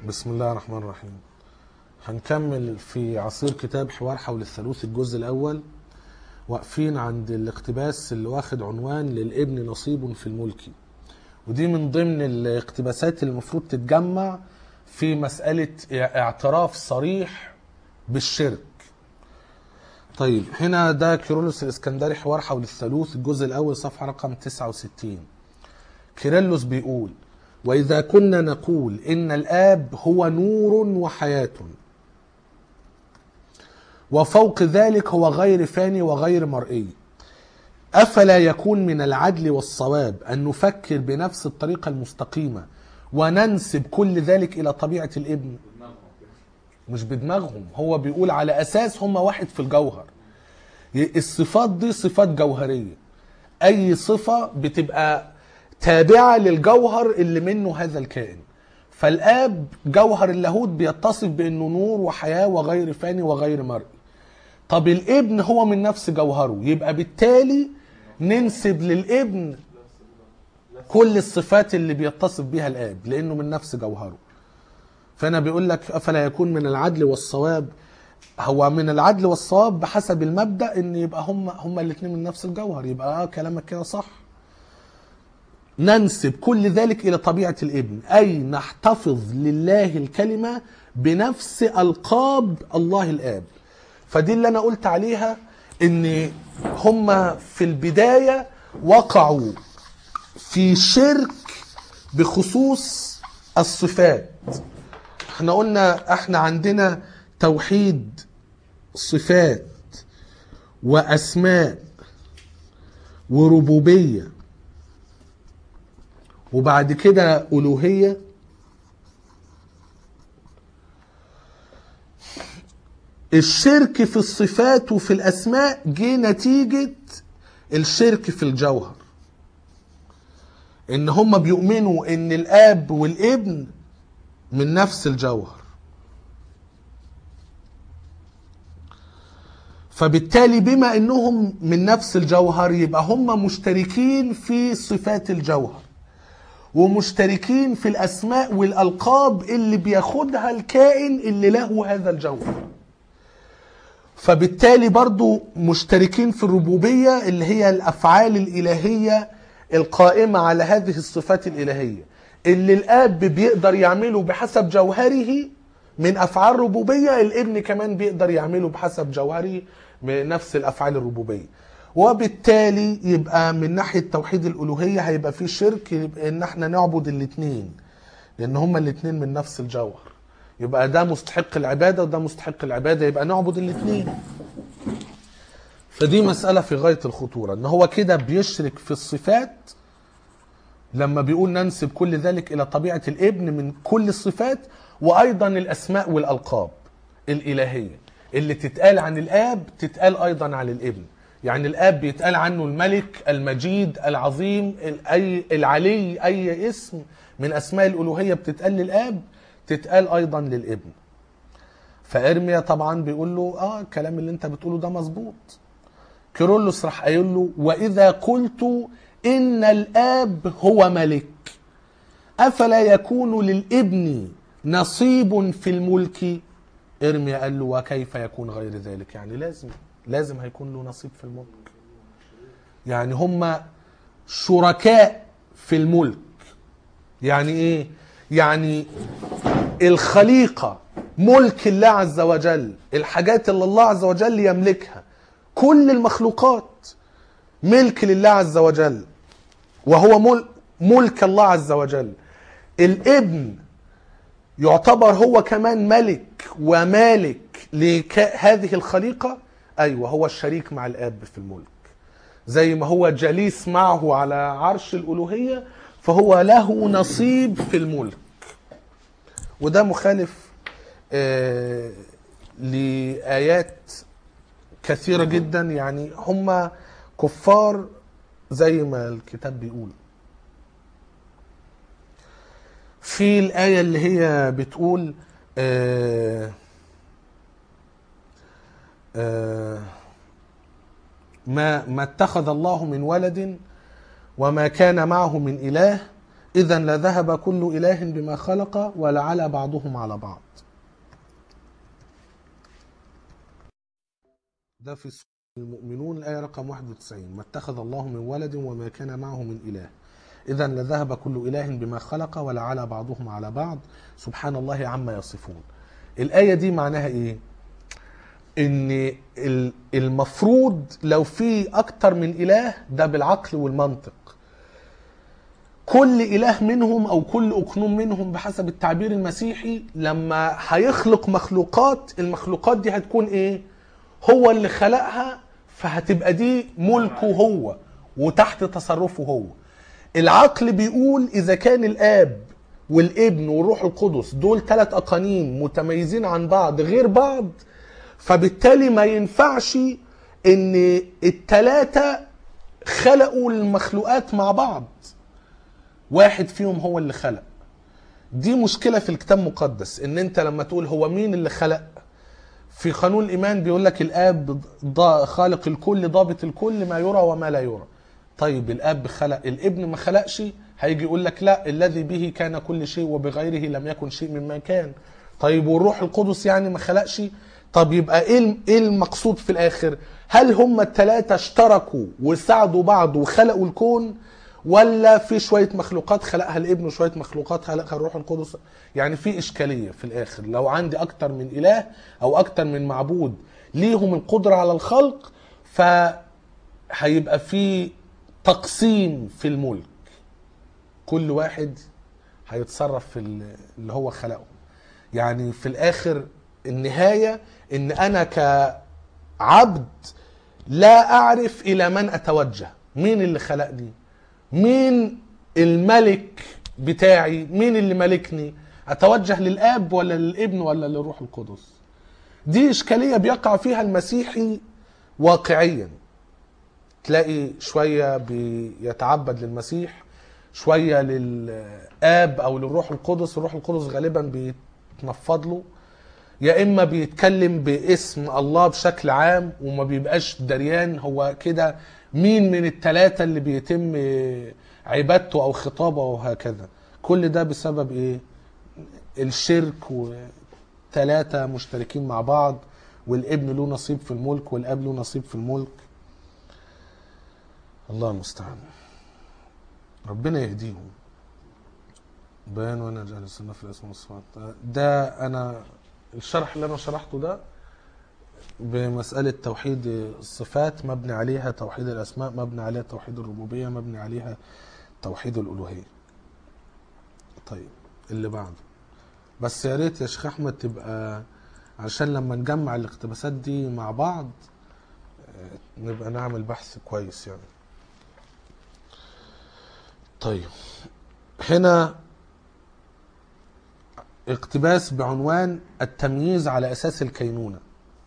بسم الله الرحمن الرحيم هنكمل في عصير كتاب حوار حول الثالوث الجزء الأول واقفين عند الاقتباس اللي واخد عنوان للابن نصيب في الملك ودي من ضمن الاقتباسات اللي المفروض تتجمع في مسألة اعتراف صريح بالشرك طيب هنا ده كيرلس الاسكندري حوار حول الثالوث الجزء الأول صفحة رقم 69 كيرلس بيقول وإذا كنا نقول إن الآب هو نور وحياة وفوق ذلك هو غير فاني وغير مرئي أفلا يكون من العدل والصواب أن نفكر بنفس الطريقة المستقيمة وننسب كل ذلك إلى طبيعة الابن مش بدماغهم هو بيقول على أساس هم واحد في الجوهر الصفات دي صفات جوهرية أي صفة بتبقى تابعة للجوهر اللي منه هذا الكائن فالآب جوهر اللاهوت بيتصف بأنه نور وحياة وغير فاني وغير مرئي طب الابن هو من نفس جوهره يبقى بالتالي ننسب للابن كل الصفات اللي بيتصف بها الآب لأنه من نفس جوهره فأنا بيقول لك أفلا يكون من العدل والصواب هو من العدل والصواب بحسب المبدأ ان يبقى هم هم الاثنين من نفس الجوهر يبقى آه كلامك كده صح ننسب كل ذلك الى طبيعه الابن اي نحتفظ لله الكلمه بنفس القاب الله الاب فدي اللي انا قلت عليها ان هم في البدايه وقعوا في شرك بخصوص الصفات احنا قلنا احنا عندنا توحيد صفات واسماء وربوبيه وبعد كده ألوهية الشرك في الصفات وفي الأسماء جه نتيجة الشرك في الجوهر إن هم بيؤمنوا إن الآب والابن من نفس الجوهر فبالتالي بما إنهم من نفس الجوهر يبقى هم مشتركين في صفات الجوهر ومشتركين في الاسماء والالقاب اللي بياخدها الكائن اللي له هذا الجوهر فبالتالي برضو مشتركين في الربوبية اللي هي الافعال الالهية القائمة على هذه الصفات الالهية اللي الاب بيقدر يعمله بحسب جوهره من افعال ربوبية الابن كمان بيقدر يعمله بحسب جوهره من نفس الافعال الربوبية وبالتالي يبقى من ناحيه توحيد الالوهيه هيبقى في شرك يبقى ان احنا نعبد الاثنين لان هما الاثنين من نفس الجوهر يبقى ده مستحق العباده وده مستحق العباده يبقى نعبد الاثنين فدي مساله في غايه الخطوره ان هو كده بيشرك في الصفات لما بيقول ننسب كل ذلك الى طبيعه الابن من كل الصفات وايضا الاسماء والالقاب الالهيه اللي تتقال عن الاب تتقال ايضا عن الابن يعني الاب بيتقال عنه الملك المجيد العظيم اي العلي اي اسم من اسماء الالوهيه بتتقال للاب تتقال ايضا للابن فارميا طبعا بيقول له اه الكلام اللي انت بتقوله ده مظبوط كيرلس راح قايل له واذا قلت ان الاب هو ملك افلا يكون للابن نصيب في الملك ارميا قال له وكيف يكون غير ذلك يعني لازم لازم هيكون له نصيب في الملك يعني هم شركاء في الملك يعني ايه يعني الخليقة ملك الله عز وجل الحاجات اللي الله عز وجل يملكها كل المخلوقات ملك لله عز وجل وهو ملك, ملك الله عز وجل الابن يعتبر هو كمان ملك ومالك لهذه الخليقه ايوه هو الشريك مع الاب في الملك زي ما هو جليس معه على عرش الالوهيه فهو له نصيب في الملك وده مخالف آه لايات كثيره جدا يعني هم كفار زي ما الكتاب بيقول في الايه اللي هي بتقول آه ما ما اتخذ الله من ولد وما كان معه من اله إذا لذهب كل إله بما خلق ولعلى بعضهم على بعض ده في سورة المؤمنون الآية رقم 91 ما اتخذ الله من ولد وما كان معه من إله إذا لذهب كل إله بما خلق ولعلى بعضهم على بعض سبحان الله عما يصفون الآية دي معناها إيه؟ إن ال- المفروض لو في أكتر من إله ده بالعقل والمنطق كل إله منهم أو كل أقنوم منهم بحسب التعبير المسيحي لما هيخلق مخلوقات المخلوقات دي هتكون إيه؟ هو اللي خلقها فهتبقى دي ملكه هو وتحت تصرفه هو العقل بيقول اذا كان الاب والابن والروح القدس دول ثلاث اقانيم متميزين عن بعض غير بعض فبالتالي ما ينفعش ان الثلاثه خلقوا المخلوقات مع بعض واحد فيهم هو اللي خلق دي مشكله في الكتاب المقدس ان انت لما تقول هو مين اللي خلق في قانون الايمان بيقول لك الاب ضا- خالق الكل ضابط الكل ما يرى وما لا يرى طيب الاب خلق الابن ما خلقش هيجي يقول لك لا الذي به كان كل شيء وبغيره لم يكن شيء مما كان طيب والروح القدس يعني ما خلقش طب يبقى ايه الم- ايه المقصود في الاخر هل هم الثلاثه اشتركوا وساعدوا بعض وخلقوا الكون ولا في شويه مخلوقات خلقها الابن وشويه مخلوقات خلقها الروح القدس يعني في اشكاليه في الاخر لو عندي اكتر من اله او اكتر من معبود ليهم القدره على الخلق فهيبقى في تقسيم في الملك كل واحد هيتصرف في ال- اللي هو خلقه يعني في الاخر النهايه ان انا كعبد لا اعرف الى من اتوجه مين اللي خلقني مين الملك بتاعي مين اللي ملكني اتوجه للاب ولا للابن ولا للروح القدس دي اشكاليه بيقع فيها المسيحي واقعيا تلاقي شويه بيتعبد للمسيح شويه للاب او للروح القدس الروح القدس غالبا بيتنفض له يا اما بيتكلم باسم الله بشكل عام وما بيبقاش دريان هو كده مين من الثلاثه اللي بيتم عبادته او خطابه وهكذا كل ده بسبب ايه الشرك وثلاثه مشتركين مع بعض والابن له نصيب في الملك والاب له نصيب في الملك الله المستعان ربنا يهديهم بيان وانا جعل السنه في الاسم والصفات ده انا الشرح اللي انا شرحته ده بمسألة توحيد الصفات مبني عليها توحيد الأسماء مبني عليها توحيد الربوبية مبني عليها توحيد الألوهية طيب اللي بعده بس يا ريت يا شيخ أحمد تبقى عشان لما نجمع الاقتباسات دي مع بعض آه، نبقى نعمل بحث كويس يعني طيب هنا اقتباس بعنوان التمييز على اساس الكينونه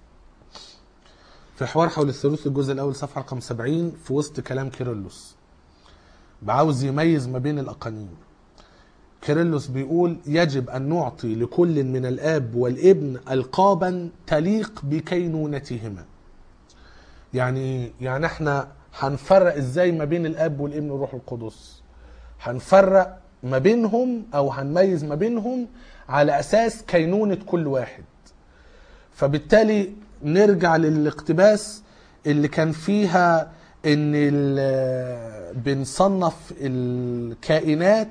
في حوار حول الثالوث الجزء الاول صفحه رقم 70 في وسط كلام كيرلس بعاوز يميز ما بين الاقانيم كيرلس بيقول يجب ان نعطي لكل من الاب والابن القابا تليق بكينونتهما يعني يعني احنا هنفرق ازاي ما بين الاب والابن والروح القدس هنفرق ما بينهم او هنميز ما بينهم على اساس كينونه كل واحد فبالتالي نرجع للاقتباس اللي كان فيها ان ال- بنصنف الكائنات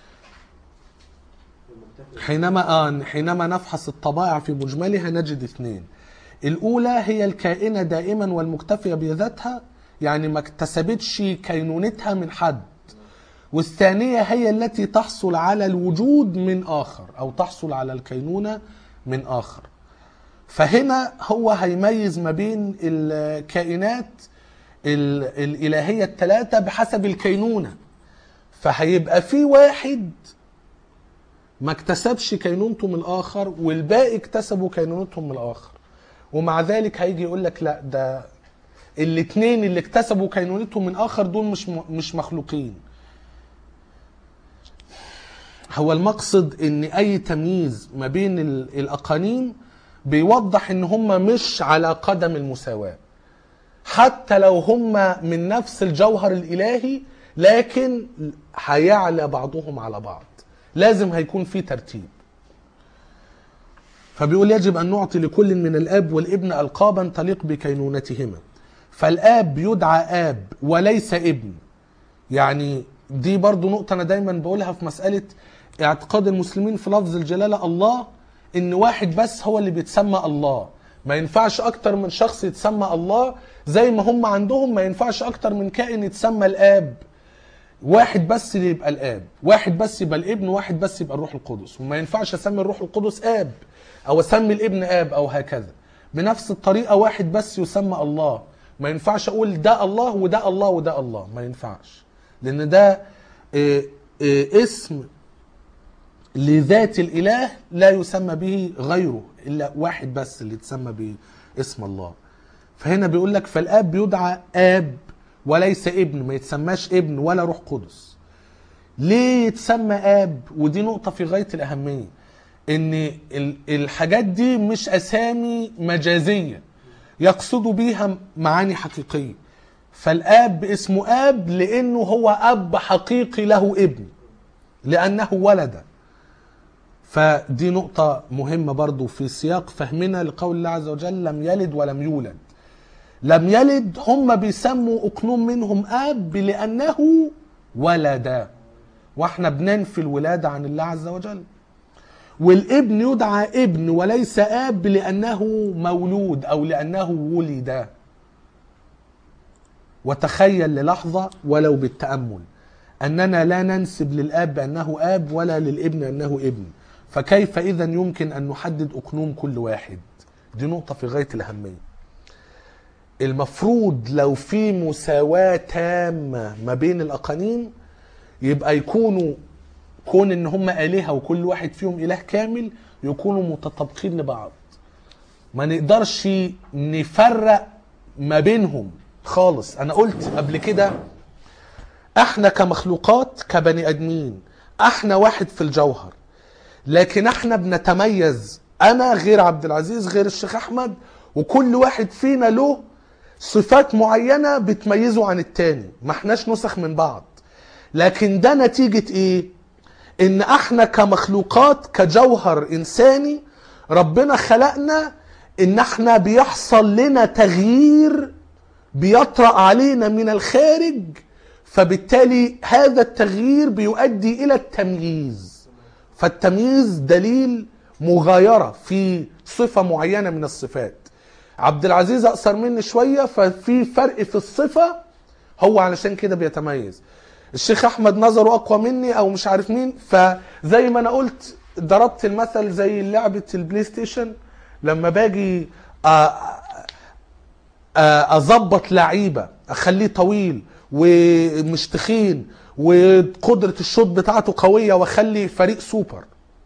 حينما آه حينما نفحص الطبائع في مجملها نجد اثنين الأولى هي الكائنة دائما والمكتفية بذاتها يعني ما اكتسبتش كينونتها من حد والثانية هي التي تحصل على الوجود من آخر أو تحصل على الكينونة من آخر فهنا هو هيميز ما بين الكائنات ال- الإلهية الثلاثة بحسب الكينونة فهيبقى في واحد ما اكتسبش كينونته من الآخر والباقي اكتسبوا كينونتهم من الآخر ومع ذلك هيجي يقول لك لا ده الاثنين اللي اكتسبوا كينونتهم من آخر دول مش م- مش مخلوقين هو المقصد ان اي تمييز ما بين ال- الاقانيم بيوضح ان هم مش على قدم المساواة حتى لو هم من نفس الجوهر الالهي لكن هيعلى بعضهم على بعض لازم هيكون في ترتيب فبيقول يجب أن نعطي لكل من الآب والابن ألقابا تليق بكينونتهما فالآب يدعى آب وليس ابن يعني دي برضو نقطة أنا دايما بقولها في مسألة اعتقاد المسلمين في لفظ الجلالة الله إن واحد بس هو اللي بيتسمى الله ما ينفعش أكتر من شخص يتسمى الله زي ما هم عندهم ما ينفعش أكتر من كائن يتسمى الآب واحد بس اللي يبقى الاب واحد بس يبقى الابن واحد بس يبقى الروح القدس وما ينفعش اسمي الروح القدس اب او اسمي الابن اب او هكذا بنفس الطريقه واحد بس يسمى الله ما ينفعش اقول ده الله وده الله وده الله ما ينفعش لان ده إيه إيه اسم لذات الاله لا يسمى به غيره الا واحد بس اللي يتسمى به اسم الله فهنا بيقول لك فالاب بيدعى اب وليس ابن ما يتسماش ابن ولا روح قدس ليه يتسمى اب ودي نقطه في غايه الاهميه ان ال- الحاجات دي مش اسامي مجازيه يقصدوا بيها معاني حقيقيه فالاب اسمه اب لانه هو اب حقيقي له ابن لانه ولد فدي نقطة مهمة برضو في سياق فهمنا لقول الله عز وجل لم يلد ولم يولد لم يلد هم بيسموا أقنوم منهم آب لأنه ولد واحنا بننفي الولادة عن الله عز وجل والابن يدعى ابن وليس آب لأنه مولود أو لأنه ولد وتخيل للحظة ولو بالتأمل أننا لا ننسب للآب بأنه آب ولا للابن أنه ابن فكيف إذا يمكن أن نحدد أقنوم كل واحد دي نقطة في غاية الأهمية المفروض لو في مساواة تامة ما بين الأقانيم يبقى يكونوا كون ان هم آلهة وكل واحد فيهم إله كامل يكونوا متطابقين لبعض ما نقدرش نفرق ما بينهم خالص انا قلت قبل كده احنا كمخلوقات كبني ادمين احنا واحد في الجوهر لكن احنا بنتميز انا غير عبد العزيز غير الشيخ احمد وكل واحد فينا له صفات معينة بتميزه عن التاني ما احناش نسخ من بعض لكن ده نتيجة ايه ان احنا كمخلوقات كجوهر انساني ربنا خلقنا ان احنا بيحصل لنا تغيير بيطرأ علينا من الخارج فبالتالي هذا التغيير بيؤدي الى التمييز فالتمييز دليل مغايرة في صفة معينة من الصفات عبد العزيز اقصر مني شوية ففي فرق في الصفة هو علشان كده بيتميز الشيخ احمد نظره اقوى مني او مش عارف مين فزي ما انا قلت ضربت المثل زي لعبة البلاي ستيشن لما باجي أ- أ- اظبط لعيبة اخليه طويل ومش تخين وقدرة الشوط بتاعته قوية واخلي فريق سوبر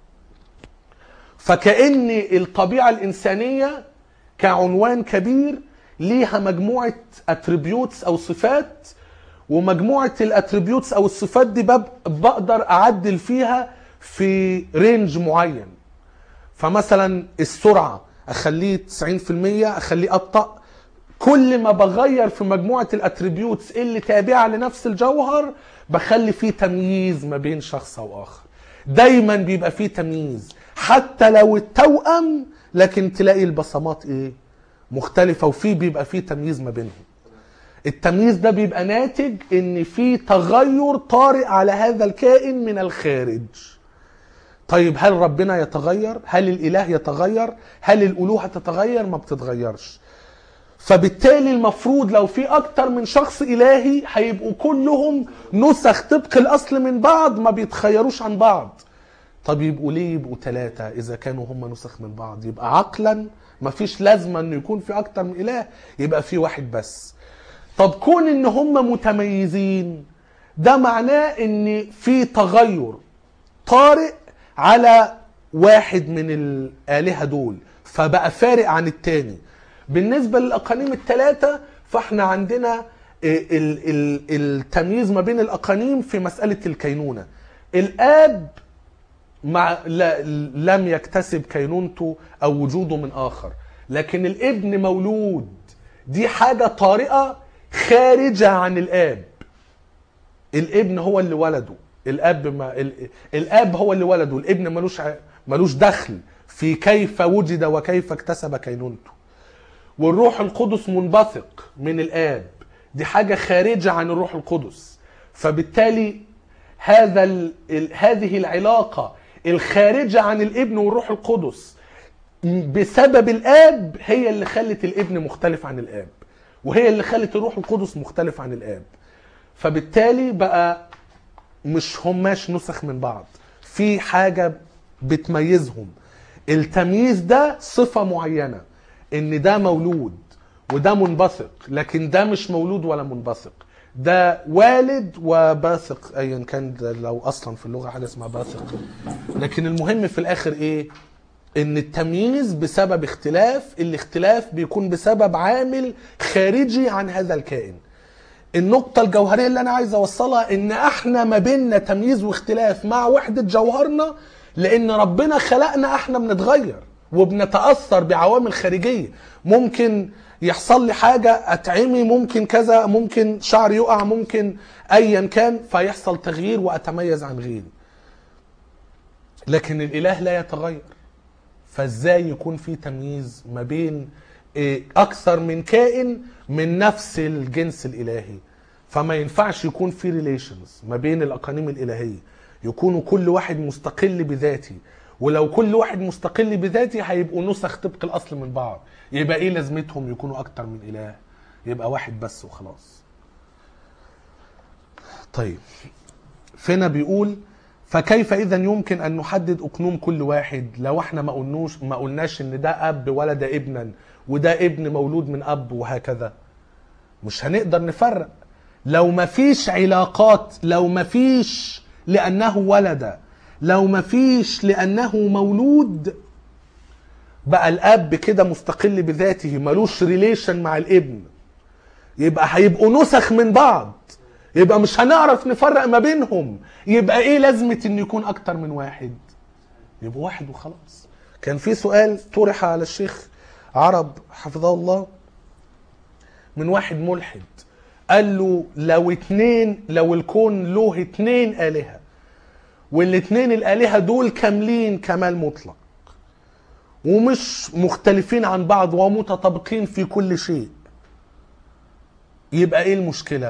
فكأن الطبيعة الإنسانية كعنوان كبير ليها مجموعة اتريبيوتس أو صفات ومجموعة الاتريبيوتس أو الصفات دي بب- بقدر أعدل فيها في رينج معين فمثلا السرعة أخليه 90% أخليه أبطأ كل ما بغير في مجموعة الاتريبيوتس اللي تابعة لنفس الجوهر بخلي فيه تمييز ما بين شخص أو آخر دايما بيبقى فيه تمييز حتى لو التوأم لكن تلاقي البصمات ايه مختلفة وفيه بيبقى فيه تمييز ما بينهم التمييز ده بيبقى ناتج ان في تغير طارئ على هذا الكائن من الخارج طيب هل ربنا يتغير هل الاله يتغير هل الالوهه تتغير ما بتتغيرش فبالتالي المفروض لو في اكتر من شخص الهي هيبقوا كلهم نسخ طبق الاصل من بعض ما بيتخيروش عن بعض طب يبقوا ليه يبقوا ثلاثة إذا كانوا هم نسخ من بعض يبقى عقلا مفيش لازمة إنه يكون في أكتر من إله يبقى في واحد بس طب كون إن هم متميزين ده معناه إن في تغير طارئ على واحد من الآلهة دول فبقى فارق عن التاني بالنسبة للأقانيم الثلاثة فاحنا عندنا ال- ال- التمييز ما بين الأقانيم في مسألة الكينونة الآب مع لا لم يكتسب كينونته او وجوده من اخر لكن الابن مولود دي حاجه طارئه خارجه عن الاب الابن هو اللي ولده الاب ما ال... الاب هو اللي ولده الابن ملوش ع- ملوش دخل في كيف وجد وكيف اكتسب كينونته والروح القدس منبثق من الاب دي حاجه خارجه عن الروح القدس فبالتالي هذا ال... ال... هذه العلاقه الخارجه عن الابن والروح القدس بسبب الاب هي اللي خلت الابن مختلف عن الاب وهي اللي خلت الروح القدس مختلف عن الاب فبالتالي بقى مش هماش نسخ من بعض في حاجة بتميزهم التمييز ده صفة معينة ان ده مولود وده منبثق لكن ده مش مولود ولا منبثق ده والد وباثق ايا كان ده لو اصلا في اللغة حاجة اسمها باثق لكن المهم في الاخر ايه ان التمييز بسبب اختلاف الاختلاف بيكون بسبب عامل خارجي عن هذا الكائن النقطة الجوهرية اللي أنا عايز أوصلها إن إحنا ما بيننا تمييز واختلاف مع وحدة جوهرنا لأن ربنا خلقنا إحنا بنتغير وبنتأثر بعوامل خارجية ممكن يحصل لي حاجة أتعمي ممكن كذا ممكن شعر يقع ممكن أيا كان فيحصل تغيير وأتميز عن غيري لكن الإله لا يتغير فازاي يكون في تمييز ما بين إيه، اكثر من كائن من نفس الجنس الالهي فما ينفعش يكون في ريليشنز ما بين الاقانيم الالهيه يكونوا كل واحد مستقل بذاته ولو كل واحد مستقل بذاته هيبقوا نسخ طبق الاصل من بعض يبقى ايه لازمتهم يكونوا اكتر من اله يبقى واحد بس وخلاص طيب فينا بيقول فكيف اذا يمكن ان نحدد اقنوم كل واحد لو احنا ما قلنوش ما قلناش ان ده اب ولد ابنا وده ابن مولود من اب وهكذا مش هنقدر نفرق لو ما فيش علاقات لو ما فيش لانه ولد لو ما فيش لانه مولود بقى الاب كده مستقل بذاته ملوش ريليشن مع الابن يبقى هيبقوا نسخ من بعض يبقى مش هنعرف نفرق ما بينهم يبقى ايه لازمة ان يكون اكتر من واحد يبقى واحد وخلاص كان في سؤال طرح على الشيخ عرب حفظه الله من واحد ملحد قال له لو اتنين لو الكون له اتنين آلهة والاتنين الآلهة دول كاملين كمال مطلق ومش مختلفين عن بعض ومتطابقين في كل شيء يبقى ايه المشكله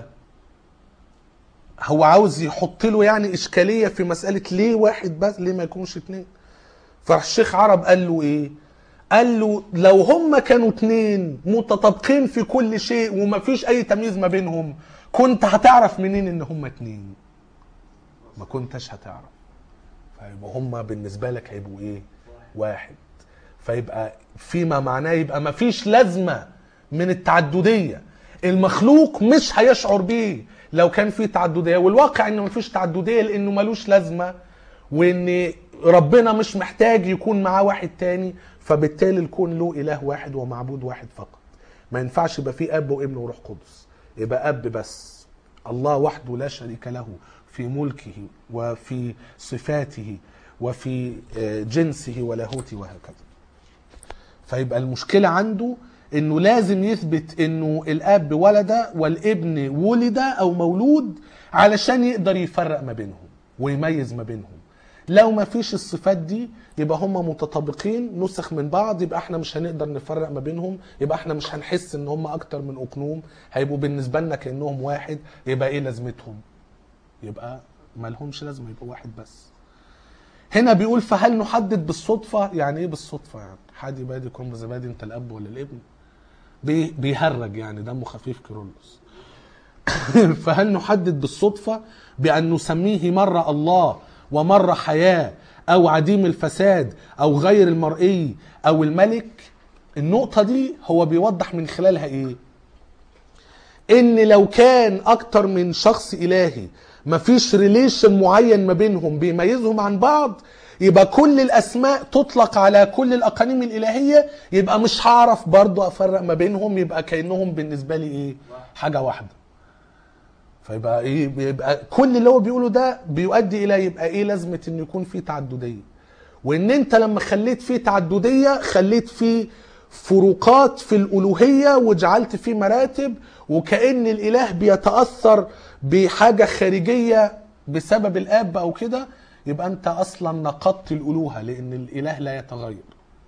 هو عاوز يحط له يعني اشكاليه في مساله ليه واحد بس ليه ما يكونش اتنين فالشيخ عرب قال له ايه قال له لو هم كانوا اتنين متطابقين في كل شيء وما فيش اي تمييز ما بينهم كنت هتعرف منين ان هم اتنين ما كنتش هتعرف فيبقى هم بالنسبه لك هيبقوا ايه واحد فيبقى فيما معناه يبقى ما فيش لازمه من التعدديه المخلوق مش هيشعر بيه لو كان في تعدديه والواقع ان مفيش تعدديه لانه ملوش لازمه وان ربنا مش محتاج يكون معاه واحد تاني فبالتالي الكون له اله واحد ومعبود واحد فقط ما ينفعش يبقى في اب وابن وروح قدس يبقى اب بس الله وحده لا شريك له في ملكه وفي صفاته وفي آه، جنسه ولاهوته وهكذا فيبقى المشكلة عنده انه لازم يثبت انه الاب ولد والابن ولد او مولود علشان يقدر يفرق ما بينهم ويميز ما بينهم لو ما فيش الصفات دي يبقى هم متطابقين نسخ من بعض يبقى احنا مش هنقدر نفرق ما بينهم يبقى احنا مش هنحس ان هم اكتر من اقنوم هيبقوا بالنسبة لنا كأنهم واحد يبقى ايه لازمتهم يبقى ما لهمش لازمة يبقى واحد بس هنا بيقول فهل نحدد بالصدفة يعني ايه بالصدفة يعني حادي بادي كون بزبادي انت الاب ولا الابن بي بيهرج يعني دمه خفيف كيرلس فهل نحدد بالصدفة بأن نسميه مرة الله ومرة حياة أو عديم الفساد أو غير المرئي أو الملك النقطة دي هو بيوضح من خلالها إيه ان لو كان اكتر من شخص الهي مفيش ريليشن معين ما بينهم بيميزهم عن بعض يبقى كل الاسماء تطلق على كل الاقانيم الالهيه يبقى مش هعرف برضو افرق ما بينهم يبقى كانهم بالنسبه لي ايه حاجه واحده فيبقى ايه بيبقى كل اللي هو بيقوله ده بيؤدي الى يبقى ايه لازمه ان يكون في تعدديه وان انت لما خليت فيه تعدديه خليت فيه فروقات في الالوهيه وجعلت فيه مراتب وكان الاله بيتاثر بحاجه خارجيه بسبب الاب او كده يبقى انت اصلا نقضت الالوهه لان الاله لا يتغير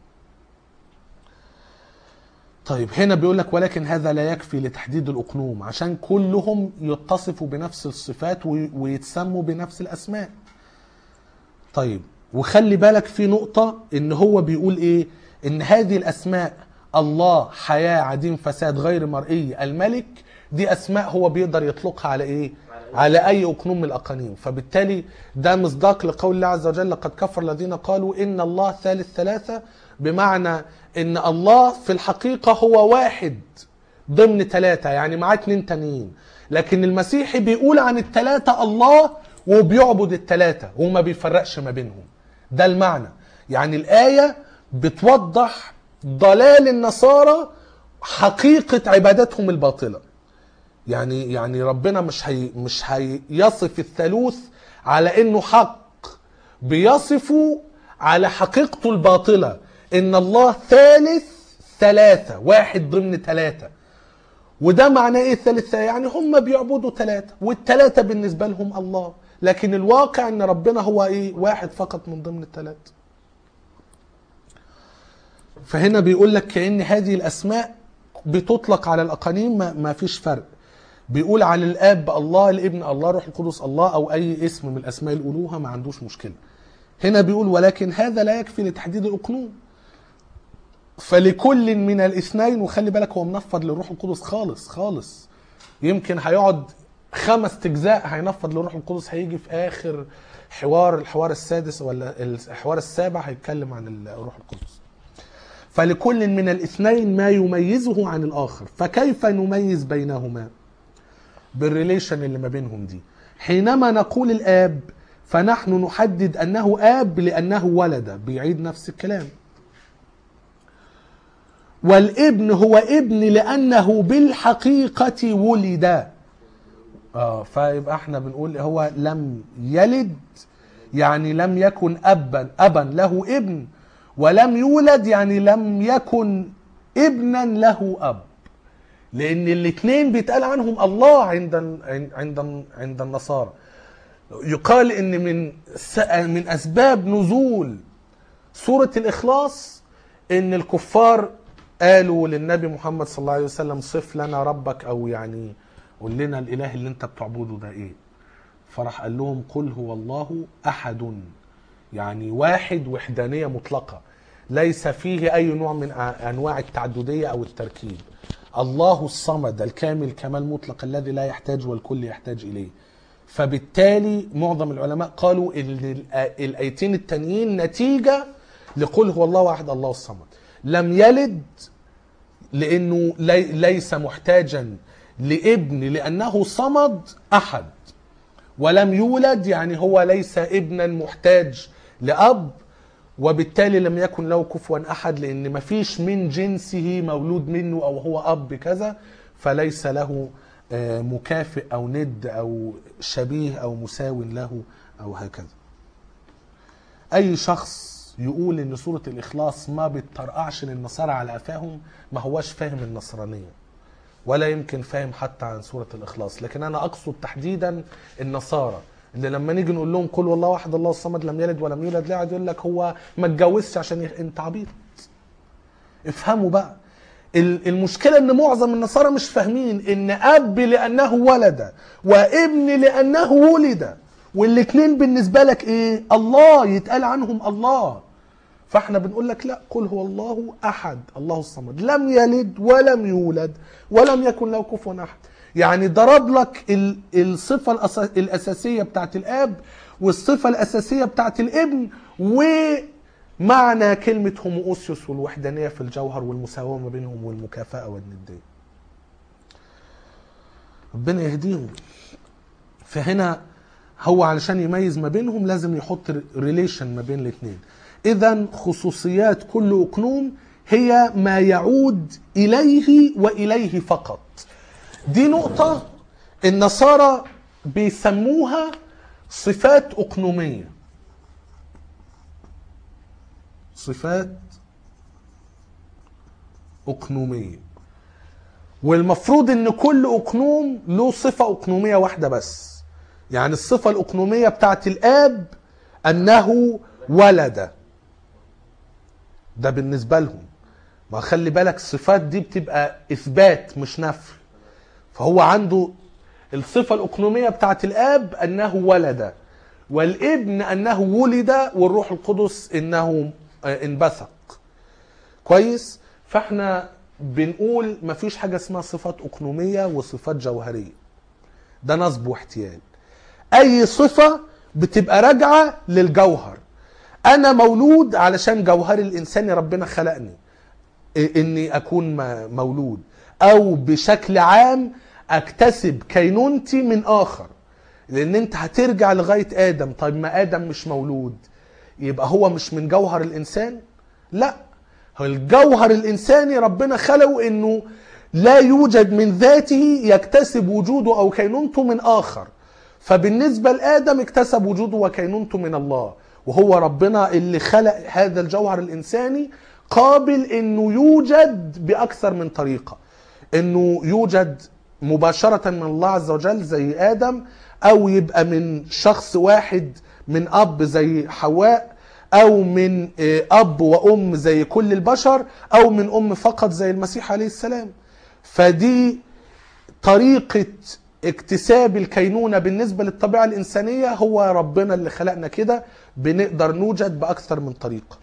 طيب هنا بيقول لك ولكن هذا لا يكفي لتحديد الاقنوم عشان كلهم يتصفوا بنفس الصفات وي- ويتسموا بنفس الاسماء طيب وخلي بالك في نقطة ان هو بيقول ايه ان هذه الاسماء الله حياة عديم فساد غير مرئي الملك دي اسماء هو بيقدر يطلقها على ايه على اي اقنوم من الاقانيم فبالتالي ده مصداق لقول الله عز وجل لقد كفر الذين قالوا ان الله ثالث ثلاثة بمعنى ان الله في الحقيقة هو واحد ضمن ثلاثة يعني معاه اتنين تانيين لكن المسيحي بيقول عن الثلاثة الله وبيعبد الثلاثة وما بيفرقش ما بينهم ده المعنى يعني الآية بتوضح ضلال النصارى حقيقة عبادتهم الباطلة يعني يعني ربنا مش هي مش هيصف الثالوث على انه حق بيصفه على حقيقته الباطلة ان الله ثالث ثلاثة واحد ضمن ثلاثة وده معناه ايه الثالث يعني هم بيعبدوا ثلاثة والثلاثة بالنسبة لهم الله لكن الواقع ان ربنا هو ايه واحد فقط من ضمن الثلاثة فهنا بيقول لك كأن هذه الاسماء بتطلق على الاقانيم ما, ما فيش فرق بيقول على الاب الله الابن الله روح القدس الله او اي اسم من اسماء الالوهه ما عندوش مشكله هنا بيقول ولكن هذا لا يكفي لتحديد الاقنوم فلكل من الاثنين وخلي بالك هو منفض للروح القدس خالص خالص يمكن هيقعد خمس اجزاء هينفض للروح القدس هيجي في اخر حوار الحوار السادس ولا الحوار السابع هيتكلم عن الروح القدس فلكل من الاثنين ما يميزه عن الاخر فكيف نميز بينهما بالريليشن اللي ما بينهم دي حينما نقول الاب فنحن نحدد انه اب لانه ولد بيعيد نفس الكلام والابن هو ابن لانه بالحقيقه ولد اه فيبقى احنا بنقول هو لم يلد يعني لم يكن ابا ابا له ابن ولم يولد يعني لم يكن ابنا له اب لان الاثنين بيتقال عنهم الله عند عند عند النصارى يقال ان من من اسباب نزول سوره الاخلاص ان الكفار قالوا للنبي محمد صلى الله عليه وسلم صف لنا ربك او يعني قول لنا الاله اللي انت بتعبده ده ايه فراح قال لهم قل هو الله احد يعني واحد وحدانيه مطلقه ليس فيه اي نوع من انواع التعدديه او التركيب الله الصمد الكامل كمال مطلق الذي لا يحتاج والكل يحتاج اليه فبالتالي معظم العلماء قالوا ان الايتين التانيين نتيجه لقل هو الله واحد الله الصمد لم يلد لانه لي ليس محتاجا لابن لانه صمد احد ولم يولد يعني هو ليس ابنا محتاج لاب وبالتالي لم يكن له كفوا احد لان مفيش من جنسه مولود منه او هو اب كذا فليس له مكافئ او ند او شبيه او مساو له او هكذا اي شخص يقول ان سوره الاخلاص ما بتطرقعش للنصارى على قفاهم ما هواش فاهم النصرانيه ولا يمكن فاهم حتى عن سوره الاخلاص لكن انا اقصد تحديدا النصارى اللي لما نيجي نقول لهم قل والله واحد الله الصمد لم يلد ولم يولد لا يقعد يقول لك هو ما اتجوزش عشان يخ... انت عبيط افهموا بقى المشكلة ان معظم النصارى مش فاهمين ان اب لانه ولد وابن لانه ولد والاتنين بالنسبة لك ايه الله يتقال عنهم الله فاحنا بنقول لك لا قل هو الله احد الله الصمد لم يلد ولم يولد ولم يكن له كفوا احد يعني ضرب لك الصفة الأساسية بتاعت الآب والصفة الأساسية بتاعت الابن ومعنى كلمة هوموسيوس والوحدانية في الجوهر والمساواة ما بينهم والمكافأة والندية ربنا يهديهم فهنا هو علشان يميز ما بينهم لازم يحط ريليشن ما بين الاثنين اذا خصوصيات كل اقنوم هي ما يعود اليه واليه فقط دي نقطة النصارى بيسموها صفات أقنومية صفات أقنومية والمفروض ان كل أقنوم له صفة أقنومية واحدة بس يعني الصفة الأقنومية بتاعت الآب أنه ولد ده بالنسبة لهم ما خلي بالك الصفات دي بتبقى إثبات مش نفي فهو عنده الصفة الأقنومية بتاعت الآب أنه ولد والابن أنه ولد والروح القدس أنه آه، انبثق كويس فاحنا بنقول مفيش حاجة اسمها صفات أقنومية وصفات جوهرية ده نصب واحتيال أي صفة بتبقى راجعة للجوهر أنا مولود علشان جوهر الإنساني ربنا خلقني إيه- اني اكون م- مولود او بشكل عام اكتسب كينونتي من اخر لان انت هترجع لغايه ادم طيب ما ادم مش مولود يبقى هو مش من جوهر الانسان لا هو الجوهر الانساني ربنا خلقه انه لا يوجد من ذاته يكتسب وجوده او كينونته من اخر فبالنسبه لادم اكتسب وجوده وكينونته من الله وهو ربنا اللي خلق هذا الجوهر الانساني قابل انه يوجد باكثر من طريقه انه يوجد مباشره من الله عز وجل زي ادم او يبقى من شخص واحد من اب زي حواء او من آه، اب وام زي كل البشر او من ام فقط زي المسيح عليه السلام فدي طريقة اكتساب الكينونة بالنسبة للطبيعة الإنسانية هو ربنا اللي خلقنا كده بنقدر نوجد بأكثر من طريقة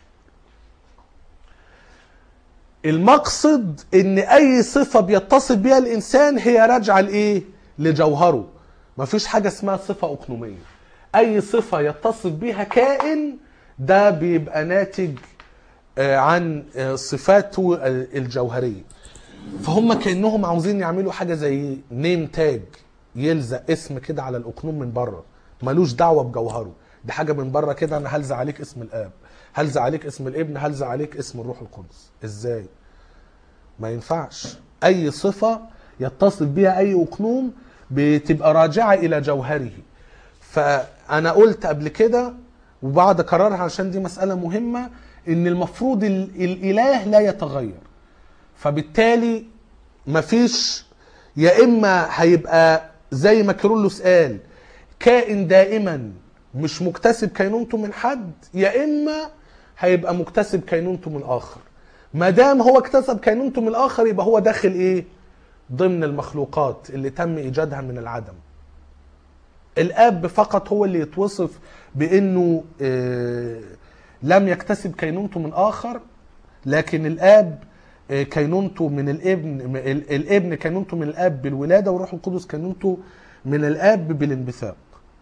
المقصد ان اي صفة بيتصف بها الانسان هي راجعة لايه لجوهره مفيش حاجة اسمها صفة اقنومية اي صفة يتصف بها كائن ده بيبقى ناتج آه، عن آه، صفاته آه، الجوهرية فهم كانهم عاوزين يعملوا حاجه زي نيم تاج يلزق اسم كده على الاقنوم من بره ملوش دعوه بجوهره دي حاجه من بره كده انا هلزق عليك اسم الاب هلزق عليك اسم الابن هلزق عليك اسم الروح القدس ازاي ما ينفعش اي صفه يتصف بها اي اقنوم بتبقى راجعه الى جوهره فانا قلت قبل كده وبعد اكررها عشان دي مساله مهمه ان المفروض ال- الاله لا يتغير فبالتالي مفيش يا اما هيبقى زي ما كيرلس قال كائن دائما مش مكتسب كينونته من حد يا اما هيبقى مكتسب كينونته من اخر ما دام هو اكتسب كينونته من الاخر يبقى هو داخل ايه ضمن المخلوقات اللي تم ايجادها من العدم الاب فقط هو اللي يتوصف بانه آه، لم يكتسب كينونته من اخر لكن الاب آه، كينونته من الابن ال- الابن كينونته من الاب بالولاده والروح القدس كينونته من الاب بالانبثاق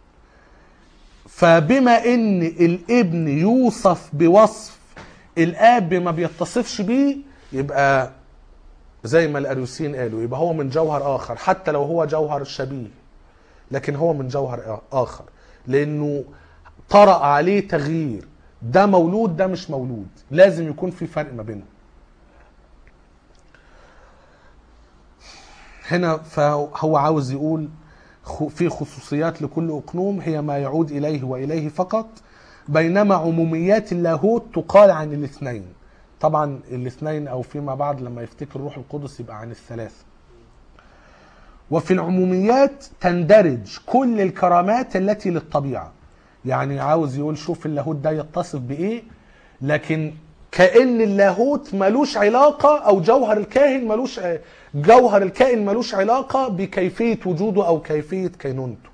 فبما ان الابن يوصف بوصف الاب ما بيتصفش بيه يبقى زي ما الاريوسيين قالوا يبقى هو من جوهر اخر حتى لو هو جوهر شبيه لكن هو من جوهر اخر لانه طرأ عليه تغيير ده مولود ده مش مولود لازم يكون في فرق ما بينهم هنا فهو عاوز يقول خ- في خصوصيات لكل اقنوم هي ما يعود اليه واليه فقط بينما عموميات اللاهوت تقال عن الاثنين طبعا الاثنين او فيما بعد لما يفتكر الروح القدس يبقى عن الثلاثه وفي العموميات تندرج كل الكرامات التي للطبيعه يعني عاوز يقول شوف اللاهوت ده يتصف بايه لكن كأن اللاهوت ملوش علاقة أو جوهر الكاهن ملوش جوهر الكائن ملوش علاقة بكيفية وجوده أو كيفية كينونته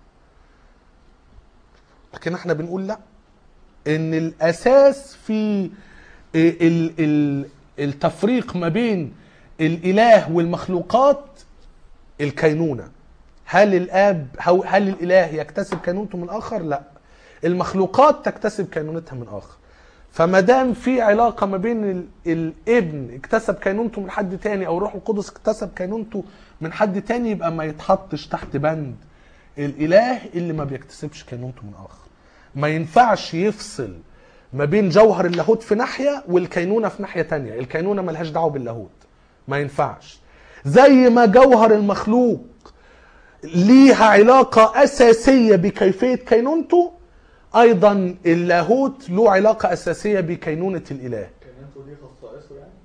لكن احنا بنقول لا ان الاساس في ال- ال- التفريق ما بين الاله والمخلوقات الكينونه هل الاب هو- هل الاله يكتسب كينونته من اخر لا المخلوقات تكتسب كينونتها من اخر فما دام في علاقه ما بين ال- الابن اكتسب كينونته من حد تاني او الروح القدس اكتسب كينونته من حد تاني يبقى ما يتحطش تحت بند الاله اللي ما بيكتسبش كينونته من اخر ما ينفعش يفصل ما بين جوهر اللاهوت في ناحيه والكينونه في ناحيه تانية الكينونه ملهاش دعوه باللاهوت ما ينفعش زي ما جوهر المخلوق ليها علاقة أساسية بكيفية كينونته أيضا اللاهوت له علاقة أساسية بكينونة الإله كان انتوا ليه خصائصه يعني؟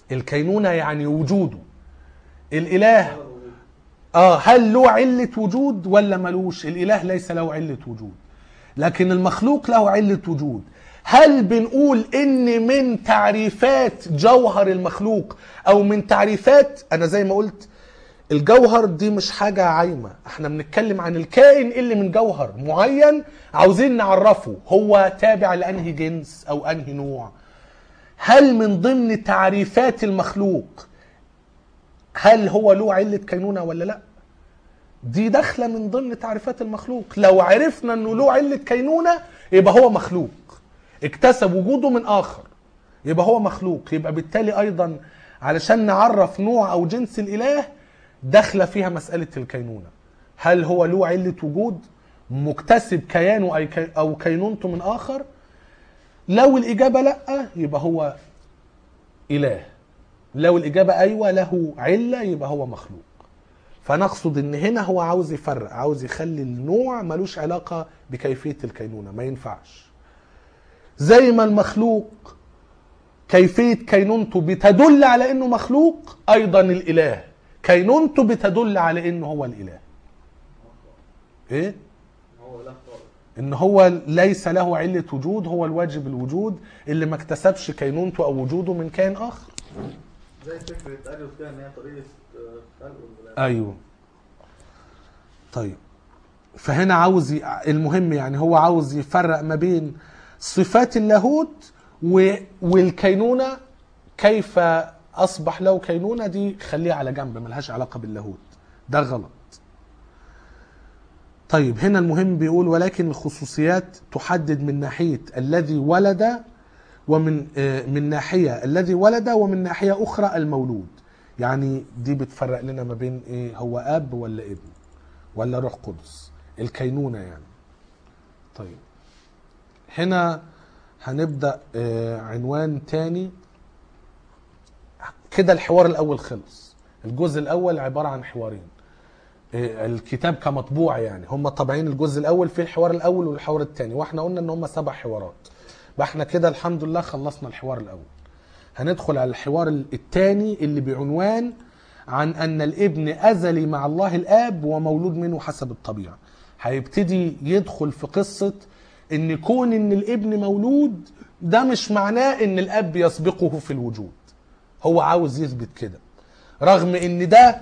الكينونة يعني وجوده الإله اه هل له علة وجود ولا ملوش الإله ليس له علة وجود لكن المخلوق له علة وجود هل بنقول ان من تعريفات جوهر المخلوق او من تعريفات انا زي ما قلت الجوهر دي مش حاجة عايمة احنا بنتكلم عن الكائن اللي من جوهر معين عاوزين نعرفه هو تابع لأنهي جنس او انهي نوع هل من ضمن تعريفات المخلوق هل هو له علة كينونة ولا لا دي داخلة من ضمن تعريفات المخلوق لو عرفنا انه له علة كينونة يبقى هو مخلوق اكتسب وجوده من اخر يبقى هو مخلوق يبقى بالتالي ايضا علشان نعرف نوع او جنس الاله داخله فيها مساله الكينونه هل هو له عله وجود مكتسب كيانه أي كي- او كينونته من اخر لو الاجابه لا يبقى هو اله لو الاجابه ايوه له عله يبقى هو مخلوق فنقصد ان هنا هو عاوز يفرق عاوز يخلي النوع ملوش علاقه بكيفيه الكينونه ما ينفعش زي ما المخلوق كيفية كينونته بتدل على انه مخلوق ايضا الاله كينونته بتدل على انه هو الاله ايه هو لا خالص ان هو ليس له علة وجود هو الواجب الوجود اللي ما اكتسبش كينونته او وجوده من كائن اخر زي فكرة أريوس كده إن هي طريقة آه، خلق الولاية ايوه طيب فهنا عاوز ي... المهم يعني هو عاوز يفرق ما بين صفات اللاهوت و... والكينونة كيف اصبح له كينونة دي خليها على جنب ملهاش علاقة باللاهوت ده غلط طيب هنا المهم بيقول ولكن الخصوصيات تحدد من ناحية الذي ولد ومن آه، من ناحية الذي ولد ومن ناحية أخرى المولود يعني دي بتفرق لنا ما بين إيه هو أب ولا ابن ولا روح قدس الكينونة يعني طيب هنا هنبدأ آه، عنوان تاني كده الحوار الأول خلص الجزء الأول عبارة عن حوارين آه، الكتاب كمطبوع يعني هم طابعين الجزء الاول في الحوار الاول والحوار الثاني واحنا قلنا ان هم سبع حوارات يبقى احنا كده الحمد لله خلصنا الحوار الاول هندخل على الحوار الثاني اللي بعنوان عن ان الابن ازلي مع الله الاب ومولود منه حسب الطبيعه هيبتدي يدخل في قصه ان كون ان الابن مولود ده مش معناه ان الاب يسبقه في الوجود هو عاوز يثبت كده رغم ان ده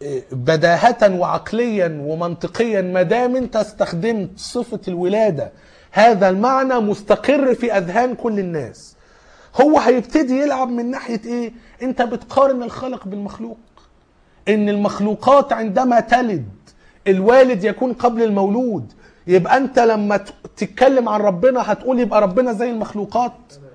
بداهة وعقليا ومنطقيا ما دام انت استخدمت صفة الولادة هذا المعنى مستقر في اذهان كل الناس هو هيبتدي يلعب من ناحية ايه انت بتقارن الخلق بالمخلوق ان المخلوقات عندما تلد الوالد يكون قبل المولود يبقى انت لما ت- تتكلم عن ربنا هتقول يبقى ربنا زي المخلوقات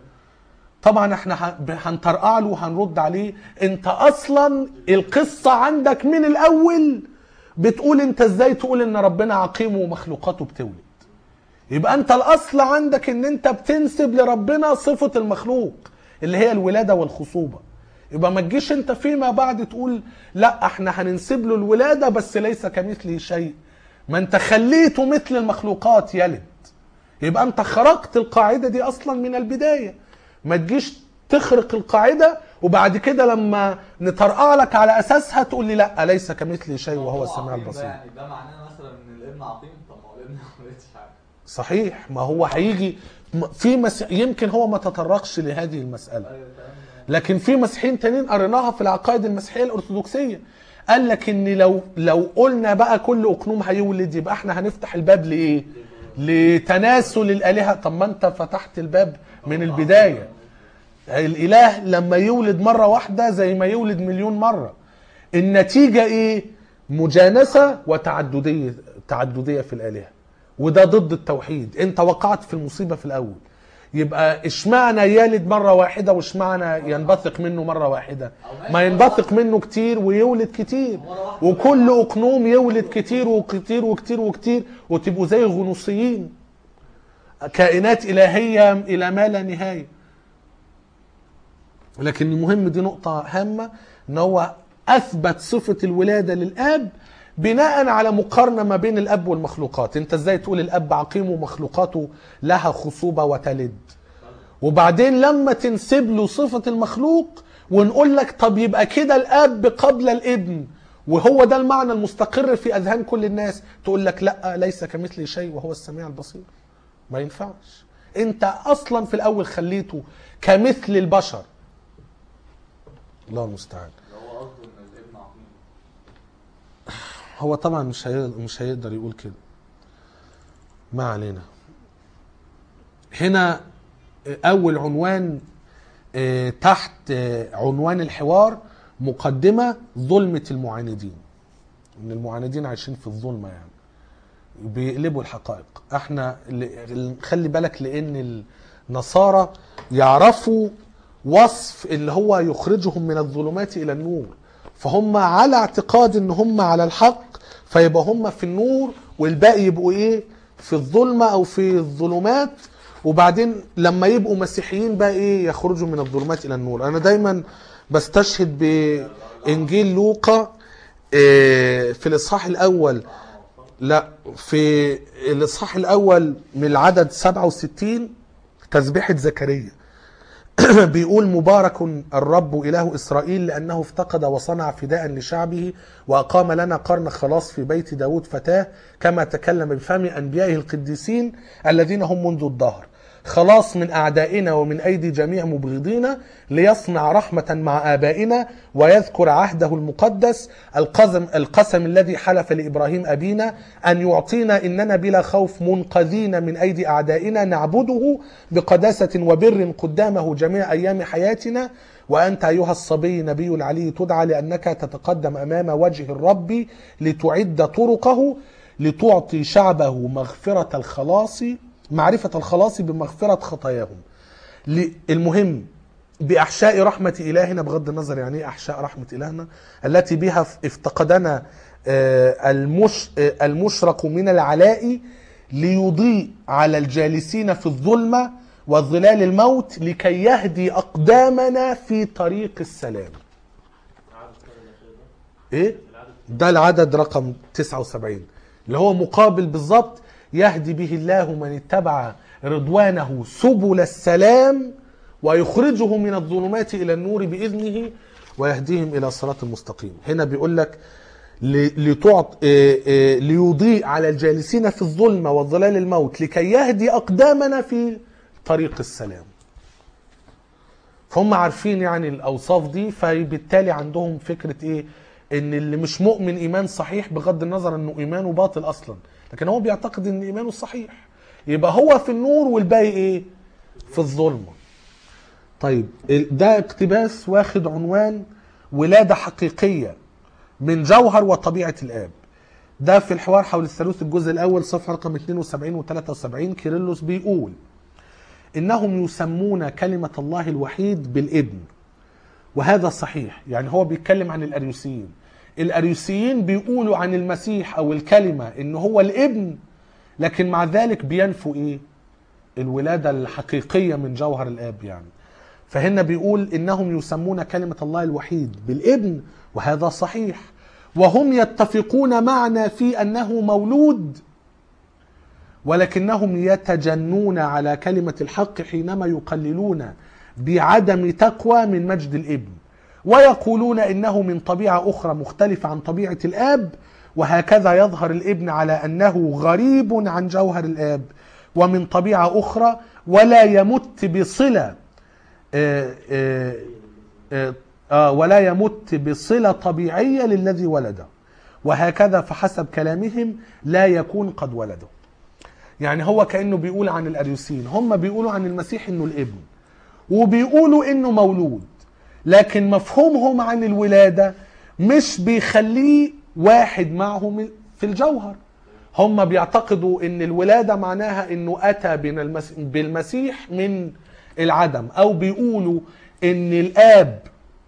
طبعا احنا ه- هنطرقع له وهنرد عليه انت اصلا القصه عندك من الاول بتقول انت ازاي تقول ان ربنا عقيم ومخلوقاته بتولد يبقى انت الاصل عندك ان انت بتنسب لربنا صفه المخلوق اللي هي الولاده والخصوبه يبقى ما تجيش انت فيما بعد تقول لا احنا هننسب له الولاده بس ليس كمثله شيء ما انت خليته مثل المخلوقات يلد يبقى انت خرقت القاعده دي اصلا من البدايه ما تجيش تخرق القاعده وبعد كده لما نطرقع لك على اساسها تقول لي لا ليس كمثله شيء وهو هو السميع عقيم ده البصير يعني ده معناه مثلا ان الابن عقيم طب ما هو الابن ما ولدش حاجه صحيح ما هو هيجي م- في مس... يمكن هو ما تطرقش لهذه المساله ايوه تمام لكن في مسيحيين تانيين قريناها في العقائد المسيحيه الارثوذكسيه قال لك ان لو لو قلنا بقى كل اقنوم هيولد يبقى احنا هنفتح الباب لايه؟ لتناسل الالهه طب ما انت فتحت الباب من البدايه الاله لما يولد مره واحده زي ما يولد مليون مره النتيجه ايه؟ مجانسه وتعدديه تعدديه في الالهه وده ضد التوحيد انت وقعت في المصيبه في الاول يبقى اشمعنى يلد مره واحده واشمعنى ينبثق منه مره واحده ما ينبثق منه كتير ويولد كتير وكل اقنوم يولد كتير وكتير وكتير وكتير وتبقوا زي الغنوصيين كائنات الهيه الى ما لا نهايه لكن المهم دي نقطة هامة ان هو اثبت صفة الولادة للاب بناء على مقارنة ما بين الاب والمخلوقات انت ازاي تقول الاب عقيم ومخلوقاته لها خصوبة وتلد وبعدين لما تنسب له صفة المخلوق ونقول لك طب يبقى كده الاب قبل الابن وهو ده المعنى المستقر في اذهان كل الناس تقول لك لا ليس كمثله شيء وهو السميع البصير ما ينفعش انت اصلا في الاول خليته كمثل البشر الله المستعان اللي هو قصده ان الابن عقيم هو طبعا مش هي... مش هيقدر يقول كده ما علينا هنا اول عنوان آه، تحت آه، عنوان الحوار مقدمه ظلمه المعاندين ان المعاندين عايشين في الظلمه يعني بيقلبوا الحقائق احنا ل- خلي بالك لان النصارى يعرفوا وصف اللي هو يخرجهم من الظلمات الى النور فهم على اعتقاد ان هم على الحق فيبقى هم في النور والباقي يبقوا ايه في الظلمه او في الظلمات وبعدين لما يبقوا مسيحيين بقى ايه يخرجوا من الظلمات الى النور انا دايما بستشهد بانجيل لوقا آه، في الاصحاح الاول لا في الاصحاح الاول من العدد 67 تسبيحه زكريا بيقول مبارك الرب إله إسرائيل لأنه افتقد وصنع فداء لشعبه وأقام لنا قرن خلاص في بيت داود فتاه كما تكلم بفم أنبيائه القديسين الذين هم منذ الدهر خلاص من أعدائنا ومن أيدي جميع مبغضينا ليصنع رحمة مع آبائنا ويذكر عهده المقدس القسم, القسم الذي حلف لإبراهيم أبينا أن يعطينا إننا بلا خوف منقذين من أيدي أعدائنا نعبده بقداسة وبر قدامه جميع أيام حياتنا وأنت أيها الصبي نبي العلي تدعى لأنك تتقدم أمام وجه الرب لتعد طرقه لتعطي شعبه مغفرة الخلاص معرفة الخلاص بمغفرة خطاياهم ل- المهم بأحشاء رحمة إلهنا بغض النظر يعني إيه أحشاء رحمة إلهنا التي بها ف- افتقدنا آه، المش آه، المشرق من العلاء ليضيء على الجالسين في الظلمة وظلال الموت لكي يهدي أقدامنا في طريق السلام ايه ده العدد رقم 79 اللي هو مقابل بالظبط يهدي به الله من اتبع رضوانه سبل السلام ويخرجه من الظلمات الى النور باذنه ويهديهم الى صراط المستقيم هنا بيقول لك ل- لتعط آه، آه، ليضيء على الجالسين في الظلمه وظلال الموت لكي يهدي اقدامنا في طريق السلام فهم عارفين يعني الاوصاف دي فبالتالي عندهم فكره ايه ان اللي مش مؤمن ايمان صحيح بغض النظر انه ايمانه باطل اصلا لكن هو بيعتقد ان ايمانه صحيح يبقى هو في النور والباقي ايه في الظلمه طيب ال- ده اقتباس واخد عنوان ولاده حقيقيه من جوهر وطبيعه الاب ده في الحوار حول الثالوث الجزء الاول صفحه رقم 72 و 73 كيرلس بيقول انهم يسمون كلمه الله الوحيد بالابن وهذا صحيح يعني هو بيتكلم عن الاريوسيين الاريوسيين بيقولوا عن المسيح او الكلمه ان هو الابن لكن مع ذلك بينفوا ايه الولاده الحقيقيه من جوهر الاب يعني فهنا بيقول انهم يسمون كلمه الله الوحيد بالابن وهذا صحيح وهم يتفقون معنا في انه مولود ولكنهم يتجنون على كلمة الحق حينما يقللون بعدم تقوى من مجد الابن ويقولون انه من طبيعة اخرى مختلفة عن طبيعة الاب وهكذا يظهر الابن على انه غريب عن جوهر الاب ومن طبيعة اخرى ولا يمت بصلة آه، آه، آه، آه، ولا يمت بصلة طبيعية للذي ولده وهكذا فحسب كلامهم لا يكون قد ولده يعني هو كانه بيقول عن الاريوسيين هم بيقولوا عن المسيح انه الابن وبيقولوا انه مولود لكن مفهومهم عن الولاده مش بيخليه واحد معهم في الجوهر هم بيعتقدوا ان الولاده معناها انه اتى بين المس- بالمسيح من العدم او بيقولوا ان الاب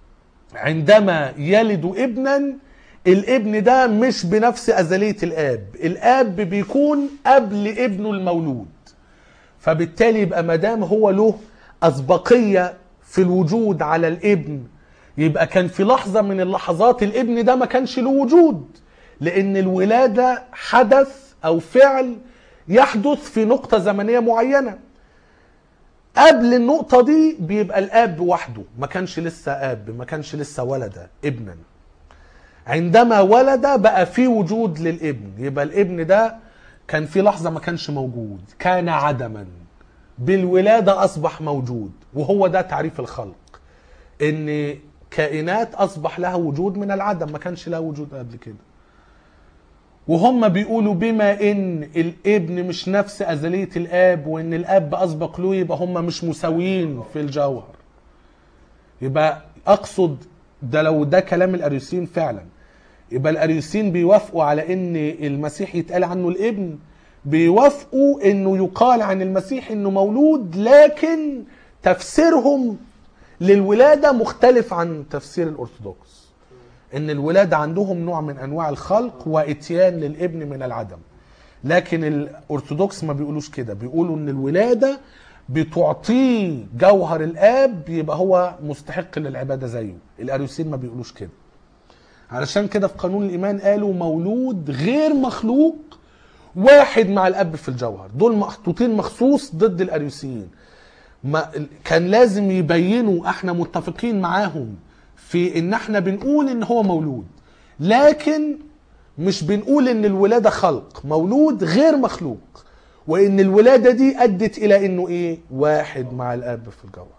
عندما يلد ابنا الابن ده مش بنفس أزلية الآب الآب بيكون قبل ابنه المولود فبالتالي يبقى مدام هو له أسبقية في الوجود على الابن يبقى كان في لحظة من اللحظات الابن ده ما كانش له وجود لأن الولادة حدث أو فعل يحدث في نقطة زمنية معينة قبل النقطة دي بيبقى الاب وحده ما كانش لسه اب ما كانش لسه ولد ابنا عندما ولد بقى في وجود للابن يبقى الابن ده كان في لحظة ما كانش موجود كان عدما بالولادة أصبح موجود وهو ده تعريف الخلق إن كائنات أصبح لها وجود من العدم ما كانش لها وجود قبل كده وهم بيقولوا بما ان الابن مش نفس ازليه الاب وان الاب اسبق له يبقى هم مش مساويين في الجوهر يبقى اقصد ده لو ده كلام الاريوسيين فعلا يبقى الاريوسيين بيوافقوا على ان المسيح يتقال عنه الابن بيوافقوا انه يقال عن المسيح انه مولود لكن تفسيرهم للولاده مختلف عن تفسير الارثوذكس ان الولاده عندهم نوع من انواع الخلق واتيان للابن من العدم لكن الارثوذكس ما بيقولوش كده بيقولوا ان الولاده بتعطيه جوهر الاب يبقى هو مستحق للعباده زيه الاريوسيين ما بيقولوش كده علشان كده في قانون الايمان قالوا مولود غير مخلوق واحد مع الاب في الجوهر دول محطوطين مخصوص ضد الاريوسيين ما كان لازم يبينوا احنا متفقين معاهم في ان احنا بنقول ان هو مولود لكن مش بنقول ان الولاده خلق مولود غير مخلوق وان الولاده دي ادت الى انه ايه واحد مع الاب في الجوهر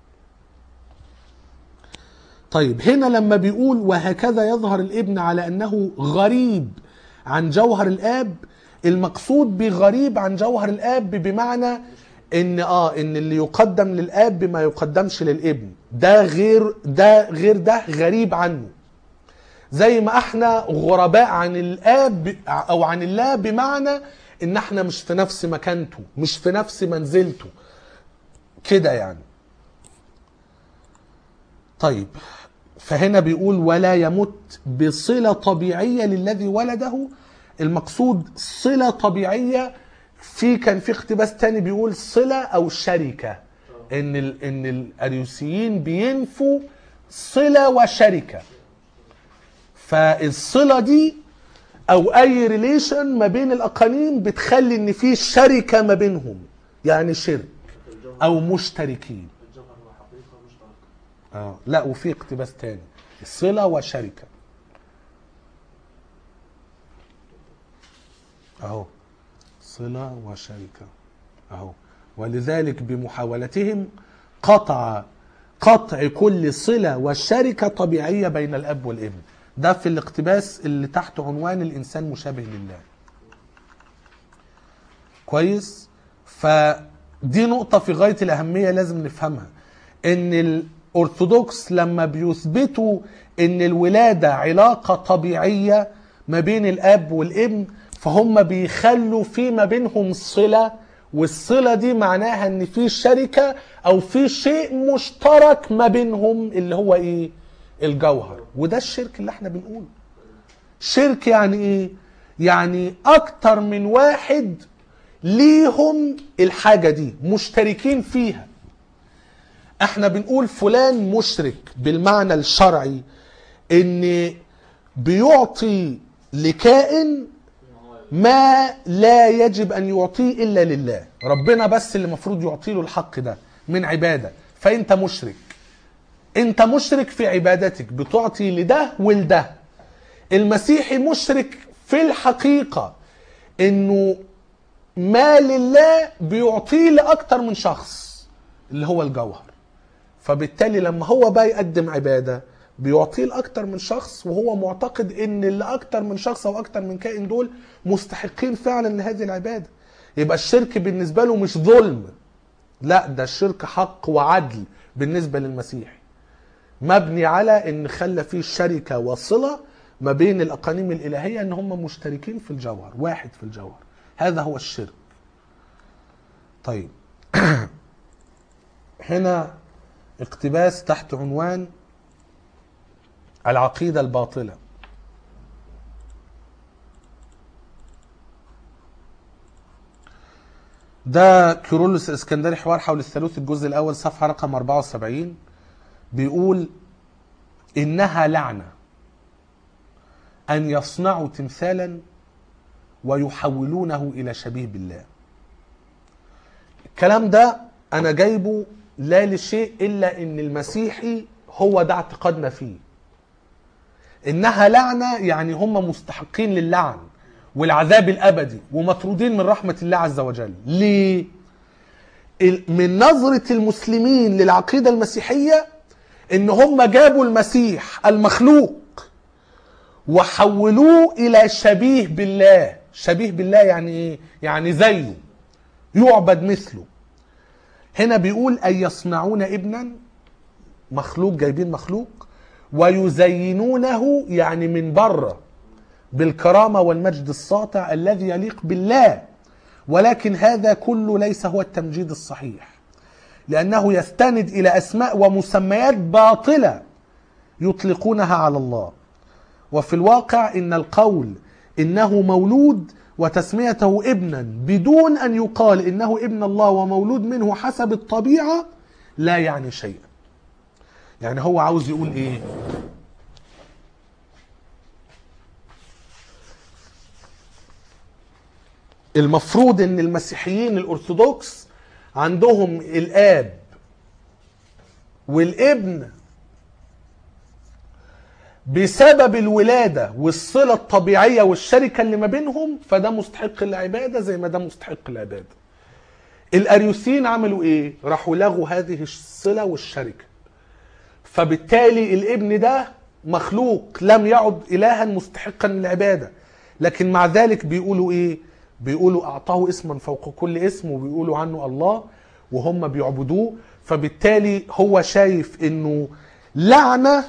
طيب هنا لما بيقول وهكذا يظهر الابن على انه غريب عن جوهر الاب المقصود بغريب عن جوهر الاب بمعنى ان اه ان اللي يقدم للاب ما يقدمش للابن ده غير ده غير ده غريب عنه زي ما احنا غرباء عن الاب او عن الله بمعنى ان احنا مش في نفس مكانته مش في نفس منزلته كده يعني طيب فهنا بيقول ولا يمت بصلة طبيعية للذي ولده المقصود صلة طبيعية في كان في اقتباس تاني بيقول صلة أو شركة إن ال إن الأريوسيين بينفوا صلة وشركة فالصلة دي أو أي ريليشن ما بين الأقانيم بتخلي إن في شركة ما بينهم يعني شرك أو مشتركين الجوهر هو حقيقة مشتركة اه لا وفي اقتباس تاني صلة وشركة اهو صلة وشركة اهو ولذلك بمحاولتهم قطع قطع كل صلة والشركة طبيعية بين الأب والابن ده في الاقتباس اللي تحت عنوان الإنسان مشابه لله كويس فدي نقطة في غاية الأهمية لازم نفهمها إن الأرثوذكس لما بيثبتوا إن الولادة علاقة طبيعية ما بين الأب والابن فهم بيخلوا في ما بينهم صلة والصلة دي معناها إن في شركة أو في شيء مشترك ما بينهم اللي هو إيه؟ الجوهر وده الشرك اللي احنا بنقوله شرك يعني ايه يعني اكتر من واحد ليهم الحاجة دي مشتركين فيها احنا بنقول فلان مشرك بالمعنى الشرعي ان بيعطي لكائن ما لا يجب ان يعطيه الا لله ربنا بس اللي المفروض يعطي له الحق ده من عبادة فانت مشرك انت مشرك في عبادتك بتعطي لده ولده المسيحي مشرك في الحقيقة انه ما لله بيعطيه لأكتر من شخص اللي هو الجوهر فبالتالي لما هو بقى يقدم عبادة بيعطيه لأكتر من شخص وهو معتقد ان اللي أكتر من شخص أو أكتر من كائن دول مستحقين فعلا لهذه العبادة يبقى الشرك بالنسبة له مش ظلم لا ده الشرك حق وعدل بالنسبة للمسيح مبني على ان خلى فيه شركه وصله ما بين الاقانيم الالهيه ان هم مشتركين في الجوهر واحد في الجوهر هذا هو الشرك طيب هنا اقتباس تحت عنوان العقيده الباطله ده كيرلس الاسكندري حوار حول الثالوث الجزء الاول صفحه رقم 74 بيقول انها لعنه ان يصنعوا تمثالا ويحولونه الى شبيه بالله الكلام ده انا جايبه لا لشيء الا ان المسيحي هو ده اعتقادنا فيه انها لعنه يعني هم مستحقين للعن والعذاب الابدي ومطرودين من رحمه الله عز وجل ليه ال- من نظره المسلمين للعقيده المسيحيه ان هم جابوا المسيح المخلوق وحولوه الى شبيه بالله شبيه بالله يعني ايه يعني زيه يعبد مثله هنا بيقول ان يصنعون ابنا مخلوق جايبين مخلوق ويزينونه يعني من بره بالكرامه والمجد الساطع الذي يليق بالله ولكن هذا كله ليس هو التمجيد الصحيح لانه يستند الى اسماء ومسميات باطله يطلقونها على الله وفي الواقع ان القول انه مولود وتسميته ابنا بدون ان يقال انه ابن الله ومولود منه حسب الطبيعه لا يعني شيئا يعني هو عاوز يقول ايه المفروض ان المسيحيين الارثوذكس عندهم الاب والابن بسبب الولادة والصلة الطبيعية والشركة اللي ما بينهم فده مستحق العبادة زي ما ده مستحق العبادة الأريوسيين عملوا إيه؟ راحوا لغوا هذه الصلة والشركة فبالتالي الابن ده مخلوق لم يعد إلها مستحقا للعبادة لكن مع ذلك بيقولوا إيه؟ بيقولوا أعطاه اسما فوق كل اسم وبيقولوا عنه الله وهم بيعبدوه فبالتالي هو شايف إنه لعنة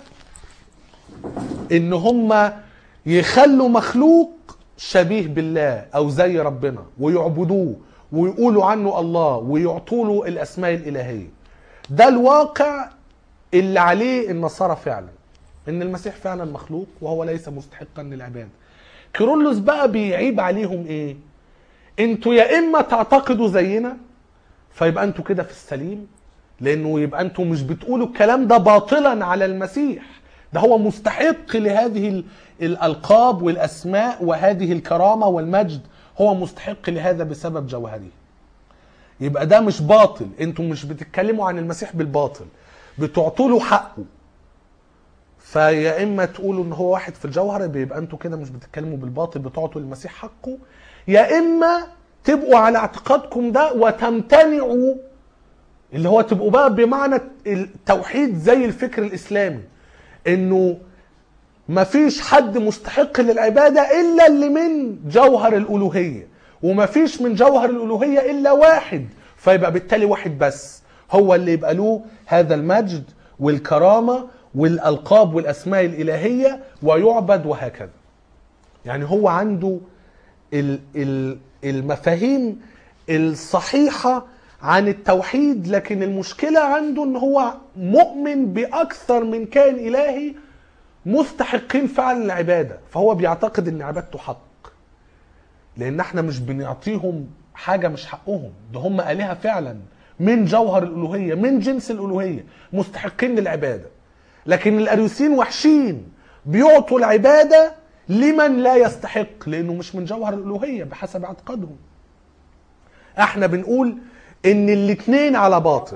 ان هم يخلوا مخلوق شبيه بالله او زي ربنا ويعبدوه ويقولوا عنه الله ويعطوا له الاسماء الالهيه ده الواقع اللي عليه النصارى فعلا ان المسيح فعلا مخلوق وهو ليس مستحقا للعباده كيرلس بقى بيعيب عليهم ايه انتوا يا اما تعتقدوا زينا فيبقى انتوا كده في السليم لانه يبقى انتوا مش بتقولوا الكلام ده باطلا على المسيح ده هو مستحق لهذه ال- الالقاب والاسماء وهذه الكرامه والمجد هو مستحق لهذا بسبب جوهره يبقى ده مش باطل انتوا مش بتتكلموا عن المسيح بالباطل بتعطوا له حقه فيا اما تقولوا ان هو واحد في الجوهر بيبقى انتوا كده مش بتتكلموا بالباطل بتعطوا للمسيح حقه يا اما تبقوا على اعتقادكم ده وتمتنعوا اللي هو تبقوا بقى بمعنى التوحيد زي الفكر الاسلامي انه مفيش حد مستحق للعبادة إلا اللي من جوهر الألوهية ومفيش من جوهر الألوهية إلا واحد فيبقى بالتالي واحد بس هو اللي يبقى له هذا المجد والكرامة والألقاب والأسماء الإلهية ويعبد وهكذا يعني هو عنده ال- ال- المفاهيم الصحيحة عن التوحيد لكن المشكلة عنده ان هو مؤمن بأكثر من كائن إلهي مستحقين فعلا العبادة فهو بيعتقد ان عبادته حق لان احنا مش بنعطيهم حاجة مش حقهم ده هم آلهة فعلا من جوهر الألوهية من جنس الألوهية مستحقين للعبادة لكن الأريوسيين وحشين بيعطوا العبادة لمن لا يستحق لأنه مش من جوهر الألوهية بحسب اعتقادهم احنا بنقول ان الاتنين على باطل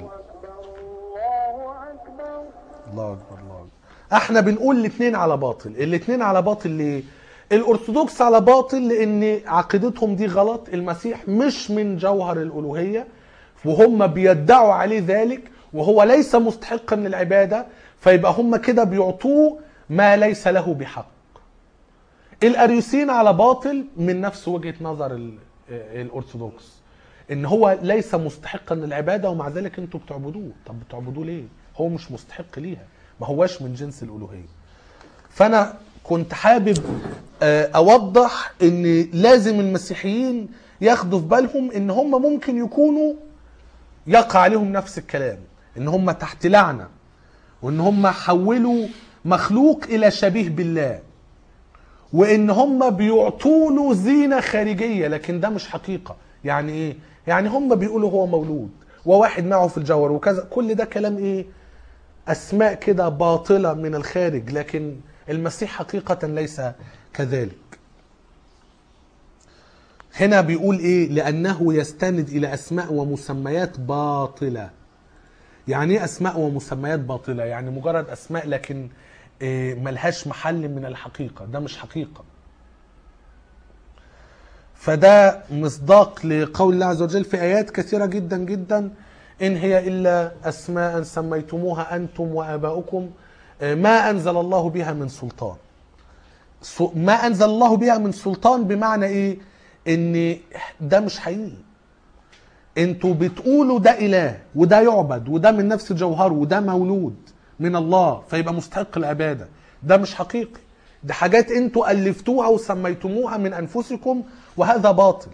الله اكبر الله اكبر احنا بنقول الاثنين على باطل الاثنين على باطل ليه الارثوذكس على باطل لان عقيدتهم دي غلط المسيح مش من جوهر الالوهيه وهم بيدعوا عليه ذلك وهو ليس مستحقا للعباده فيبقى هم كده بيعطوه ما ليس له بحق الاريوسين على باطل من نفس وجهه نظر ال- الارثوذكس ان هو ليس مستحقا للعباده ومع ذلك انتوا بتعبدوه طب بتعبدوه ليه هو مش مستحق ليها ما هواش من جنس الالوهيه فانا كنت حابب آه، اوضح ان لازم المسيحيين ياخدوا في بالهم ان هم ممكن يكونوا يقع عليهم نفس الكلام ان هم تحت لعنه وان هم حولوا مخلوق الى شبيه بالله وان هم بيعطوا له زينه خارجيه لكن ده مش حقيقه يعني ايه يعني هم بيقولوا هو مولود وواحد معه في الجوهر وكذا كل ده كلام ايه اسماء كده باطله من الخارج لكن المسيح حقيقه ليس كذلك هنا بيقول ايه لانه يستند الى اسماء ومسميات باطله يعني ايه اسماء ومسميات باطله يعني مجرد اسماء لكن إيه، ملهاش محل من الحقيقه ده مش حقيقه فده مصداق لقول الله عز وجل في ايات كثيره جدا جدا ان هي الا اسماء سميتموها انتم واباؤكم آه، ما انزل الله بها من سلطان سو- ما انزل الله بها من سلطان بمعنى ايه ان ده مش حقيقي انتوا بتقولوا ده اله وده يعبد وده من نفس جوهره وده مولود من الله فيبقى مستحق العباده ده مش حقيقي ده حاجات انتوا الفتوها وسميتموها من انفسكم وهذا باطل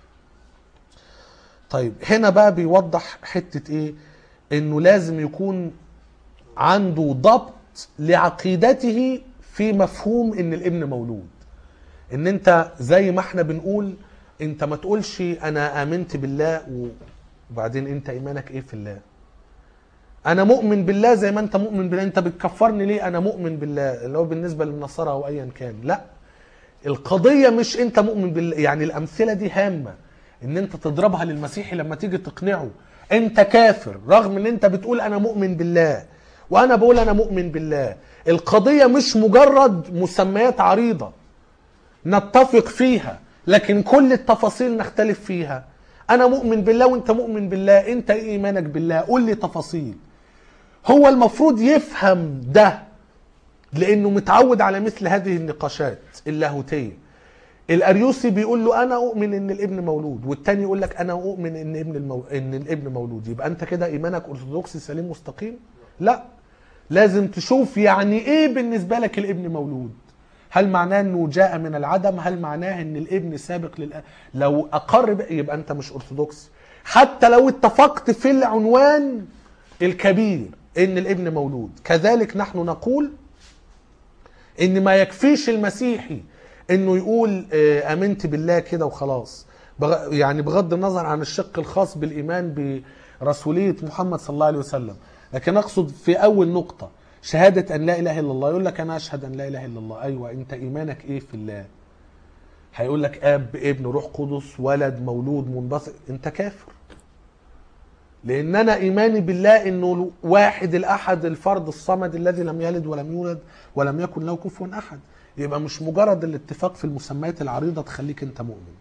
طيب هنا بقى بيوضح حته ايه انه لازم يكون عنده ضبط لعقيدته في مفهوم ان الابن مولود ان انت زي ما احنا بنقول انت ما تقولش انا امنت بالله و- وبعدين انت ايمانك ايه في الله انا مؤمن بالله زي ما انت مؤمن بالله انت بتكفرني ليه انا مؤمن بالله اللي هو بالنسبه للنصارى او ايا كان لا القضيه مش انت مؤمن بالله يعني الامثله دي هامه ان انت تضربها للمسيحي لما تيجي تقنعه انت كافر رغم ان انت بتقول انا مؤمن بالله وانا بقول انا مؤمن بالله القضيه مش مجرد مسميات عريضه نتفق فيها لكن كل التفاصيل نختلف فيها انا مؤمن بالله وانت مؤمن بالله انت ايه ايمانك بالله قول لي تفاصيل هو المفروض يفهم ده لانه متعود على مثل هذه النقاشات اللاهوتيه الاريوسي بيقول له انا اؤمن ان الابن مولود والتاني يقول لك انا اؤمن ان ابن المو... ان الابن مولود يبقى انت كده ايمانك ارثوذكسي سليم مستقيم لا لازم تشوف يعني ايه بالنسبه لك الابن مولود هل معناه انه جاء من العدم هل معناه ان الابن سابق للأ... لو اقر ب- يبقى انت مش ارثوذكسي حتى لو اتفقت في العنوان الكبير ان الابن مولود كذلك نحن نقول ان ما يكفيش المسيحي انه يقول آه، امنت بالله كده وخلاص بغ- يعني بغض النظر عن الشق الخاص بالايمان برسوليه محمد صلى الله عليه وسلم لكن اقصد في اول نقطه شهاده ان لا اله الا الله يقول لك انا اشهد ان لا اله الا الله ايوه انت ايمانك ايه في الله هيقول لك اب ابن روح قدس ولد مولود منبثق انت كافر لان انا ايماني بالله انه واحد الاحد الفرد الصمد الذي لم يلد ولم يولد ولم يكن له كفوا احد يبقى مش مجرد الاتفاق في المسميات العريضه تخليك انت مؤمن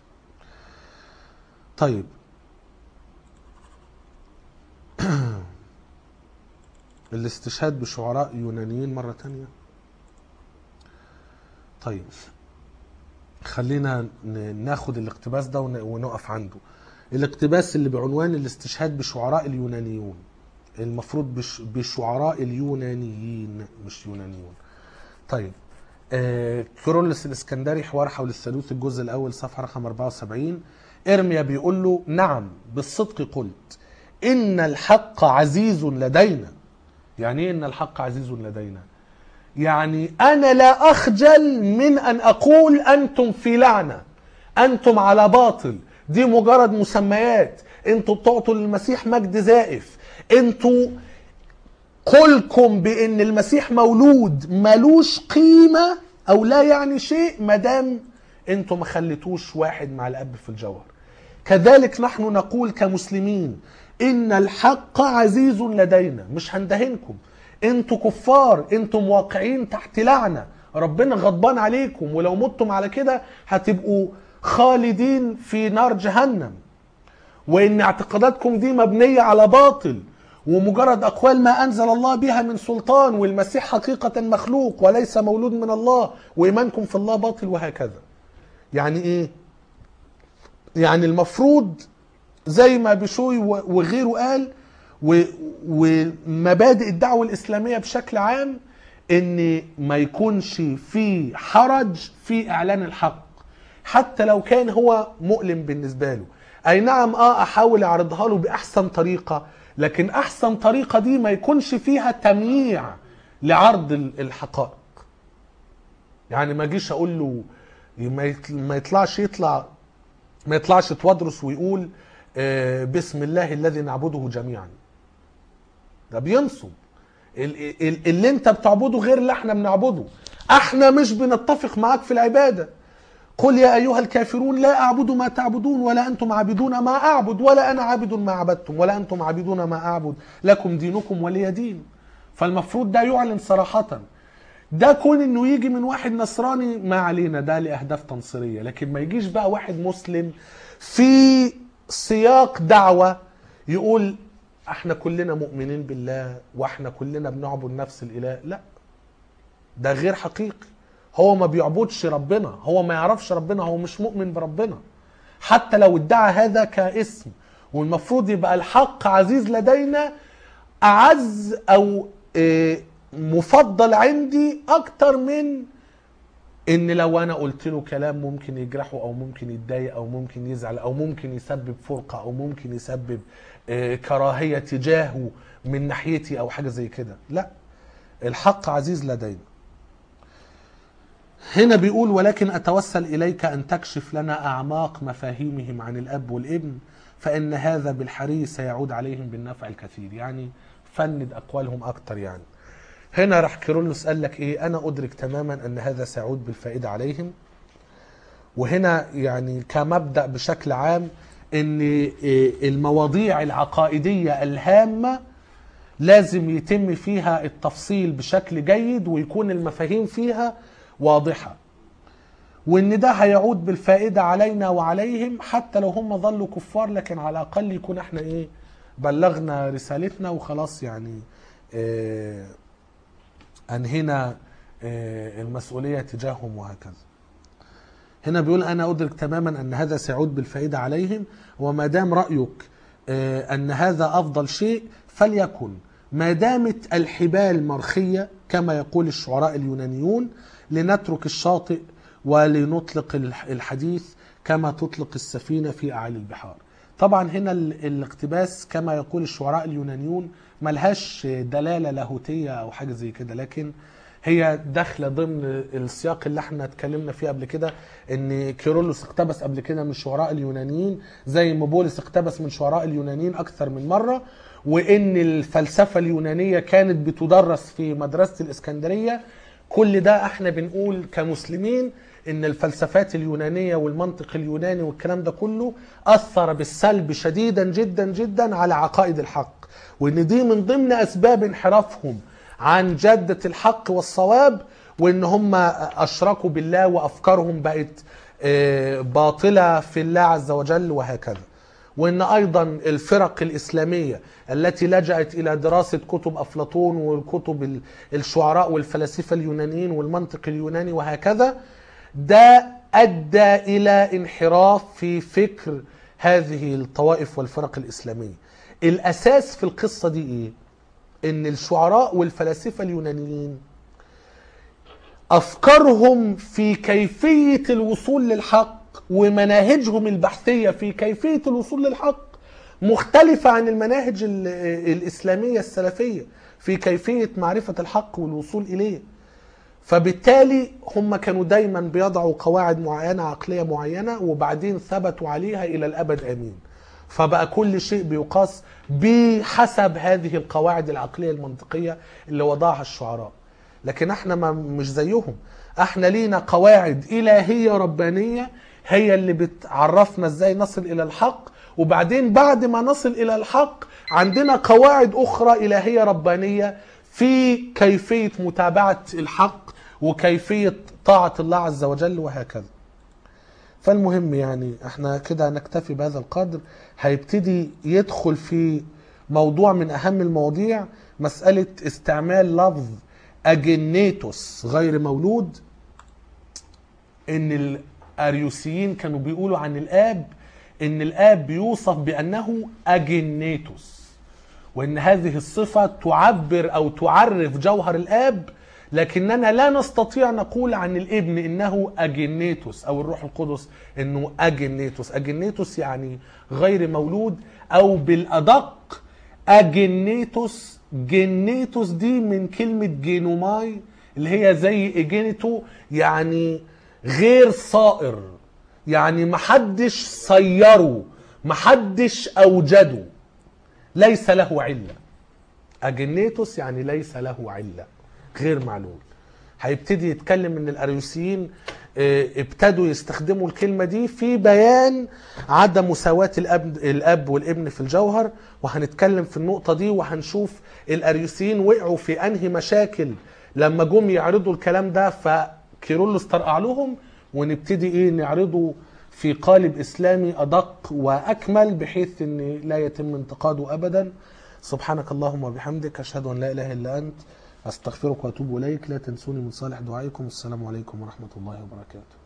طيب الاستشهاد بشعراء يونانيين مرة تانية طيب خلينا ن- ناخد الاقتباس ده ون- ونقف عنده الاقتباس اللي بعنوان الاستشهاد بشعراء اليونانيون المفروض بش بشعراء اليونانيين مش يونانيون طيب آه كيرلس الاسكندري حوار حول الثالوث الجزء الاول صفحه رقم 74 ارميا بيقول له نعم بالصدق قلت ان الحق عزيز لدينا يعني ايه ان الحق عزيز لدينا يعني انا لا اخجل من ان اقول انتم في لعنه انتم على باطل دي مجرد مسميات انتوا بتعطوا للمسيح مجد زائف انتوا قولكم بان المسيح مولود ملوش قيمه او لا يعني شيء ما دام انتوا ما خليتوش واحد مع الاب في الجوهر كذلك نحن نقول كمسلمين ان الحق عزيز لدينا مش هندهنكم انتوا كفار انتم واقعين تحت لعنه ربنا غضبان عليكم ولو متم على كده هتبقوا خالدين في نار جهنم وان اعتقاداتكم دي مبنيه على باطل ومجرد اقوال ما انزل الله بها من سلطان والمسيح حقيقه مخلوق وليس مولود من الله وايمانكم في الله باطل وهكذا يعني ايه يعني المفروض زي ما بشوي و- وغيره قال و- ومبادئ الدعوه الاسلاميه بشكل عام ان ما يكونش في حرج في اعلان الحق حتى لو كان هو مؤلم بالنسبه له اي نعم اه احاول اعرضها له باحسن طريقه لكن احسن طريقه دي ما يكونش فيها تمييع لعرض ال- الحقائق يعني ما اجيش اقول له ما يطل- ما يطلعش يطلع ما يطلعش توادرس ويقول آه، بسم الله الذي نعبده جميعا ده بينصب ال- ال- اللي انت بتعبده غير اللي احنا بنعبده احنا مش بنتفق معاك في العباده قل يا أيها الكافرون لا أعبد ما تعبدون ولا أنتم عابدون ما أعبد ولا أنا عابد ما عبدتم ولا أنتم عابدون ما أعبد لكم دينكم ولي دين فالمفروض ده يعلن صراحة ده كون انه يجي من واحد نصراني ما علينا ده لاهداف تنصيريه لكن ما يجيش بقى واحد مسلم في سياق دعوه يقول احنا كلنا مؤمنين بالله واحنا كلنا بنعبد نفس الاله لا ده غير حقيقي هو ما بيعبدش ربنا هو ما يعرفش ربنا هو مش مؤمن بربنا حتى لو ادعى هذا كاسم والمفروض يبقى الحق عزيز لدينا اعز او إيه، مفضل عندي اكتر من ان لو انا قلت له كلام ممكن يجرحه او ممكن يتضايق او ممكن يزعل او ممكن يسبب فرقه او ممكن يسبب آه، كراهيه تجاهه من ناحيتي او حاجه زي كده لا الحق عزيز لدينا هنا بيقول ولكن اتوسل اليك ان تكشف لنا اعماق مفاهيمهم عن الاب والابن فان هذا بالحري سيعود عليهم بالنفع الكثير يعني فند اقوالهم اكتر يعني هنا راح كيرلس قال لك ايه انا ادرك تماما ان هذا سيعود بالفائده عليهم وهنا يعني كمبدا بشكل عام ان إيه المواضيع العقائديه الهامه لازم يتم فيها التفصيل بشكل جيد ويكون المفاهيم فيها واضحه وان ده هيعود بالفائده علينا وعليهم حتى لو هم ظلوا كفار لكن على الاقل يكون احنا ايه بلغنا رسالتنا وخلاص يعني آه انهينا آه، المسؤوليه تجاههم وهكذا. هنا بيقول انا ادرك تماما ان هذا سيعود بالفائده عليهم وما دام رايك آه، ان هذا افضل شيء فليكن ما دامت الحبال مرخيه كما يقول الشعراء اليونانيون لنترك الشاطئ ولنطلق الح- الحديث كما تطلق السفينه في اعالي البحار. طبعا هنا ال- الاقتباس كما يقول الشعراء اليونانيون ملهاش دلاله لاهوتيه او حاجه زي كده لكن هي داخله ضمن السياق اللي احنا اتكلمنا فيه قبل كده ان كيرلس اقتبس قبل كده من الشعراء اليونانيين زي ما بولس اقتبس من شعراء اليونانيين اكثر من مره وان الفلسفه اليونانيه كانت بتدرس في مدرسه الاسكندريه كل ده احنا بنقول كمسلمين ان الفلسفات اليونانيه والمنطق اليوناني والكلام ده كله اثر بالسلب شديدا جدا جدا على عقائد الحق وان دي من ضمن اسباب انحرافهم عن جاده الحق والصواب وان هم اشركوا بالله وافكارهم بقت آه، باطله في الله عز وجل وهكذا وان ايضا الفرق الاسلاميه التي لجأت الى دراسه كتب افلاطون وكتب ال- الشعراء والفلاسفه اليونانيين والمنطق اليوناني وهكذا ده ادى الى انحراف في فكر هذه الطوائف والفرق الاسلاميه الاساس في القصه دي ايه ان الشعراء والفلاسفه اليونانيين افكارهم في كيفيه الوصول للحق ومناهجهم البحثيه في كيفيه الوصول للحق مختلفه عن المناهج ال- الاسلاميه السلفيه في كيفيه معرفه الحق والوصول اليه فبالتالي هم كانوا دايما بيضعوا قواعد معينه عقليه معينه وبعدين ثبتوا عليها الى الابد امين فبقى كل شيء بيقاس بحسب هذه القواعد العقليه المنطقيه اللي وضعها الشعراء لكن احنا ما مش زيهم احنا لينا قواعد الهيه ربانيه هي اللي بتعرفنا ازاي نصل الى الحق وبعدين بعد ما نصل الى الحق عندنا قواعد اخرى الهيه ربانيه في كيفيه متابعه الحق وكيفيه طاعه الله عز وجل وهكذا فالمهم يعني احنا كده نكتفي بهذا القدر هيبتدي يدخل في موضوع من اهم المواضيع مسألة استعمال لفظ اجنيتوس غير مولود ان الاريوسيين كانوا بيقولوا عن الاب ان الاب بيوصف بانه اجنيتوس وان هذه الصفة تعبر او تعرف جوهر الاب لكننا لا نستطيع نقول عن الابن انه اجنيتوس او الروح القدس انه اجنيتوس اجنيتوس يعني غير مولود او بالادق اجنيتوس جنيتوس دي من كلمة جينوماي اللي هي زي اجينيتو يعني غير صائر يعني محدش صيره محدش اوجده ليس له علة اجنيتوس يعني ليس له علة غير معلول هيبتدي يتكلم ان الاريوسيين آه، ابتدوا يستخدموا الكلمة دي في بيان عدم مساواة الأب, الأب والابن في الجوهر وهنتكلم في النقطة دي وهنشوف الأريوسيين وقعوا في أنهي مشاكل لما جم يعرضوا الكلام ده فكيرلس طرقع لهم ونبتدي إيه نعرضه في قالب إسلامي أدق وأكمل بحيث أن لا يتم انتقاده أبدا سبحانك اللهم وبحمدك أشهد أن لا إله إلا أنت أستغفرك وأتوب إليك لا تنسوني من صالح دعائكم السلام عليكم ورحمة الله وبركاته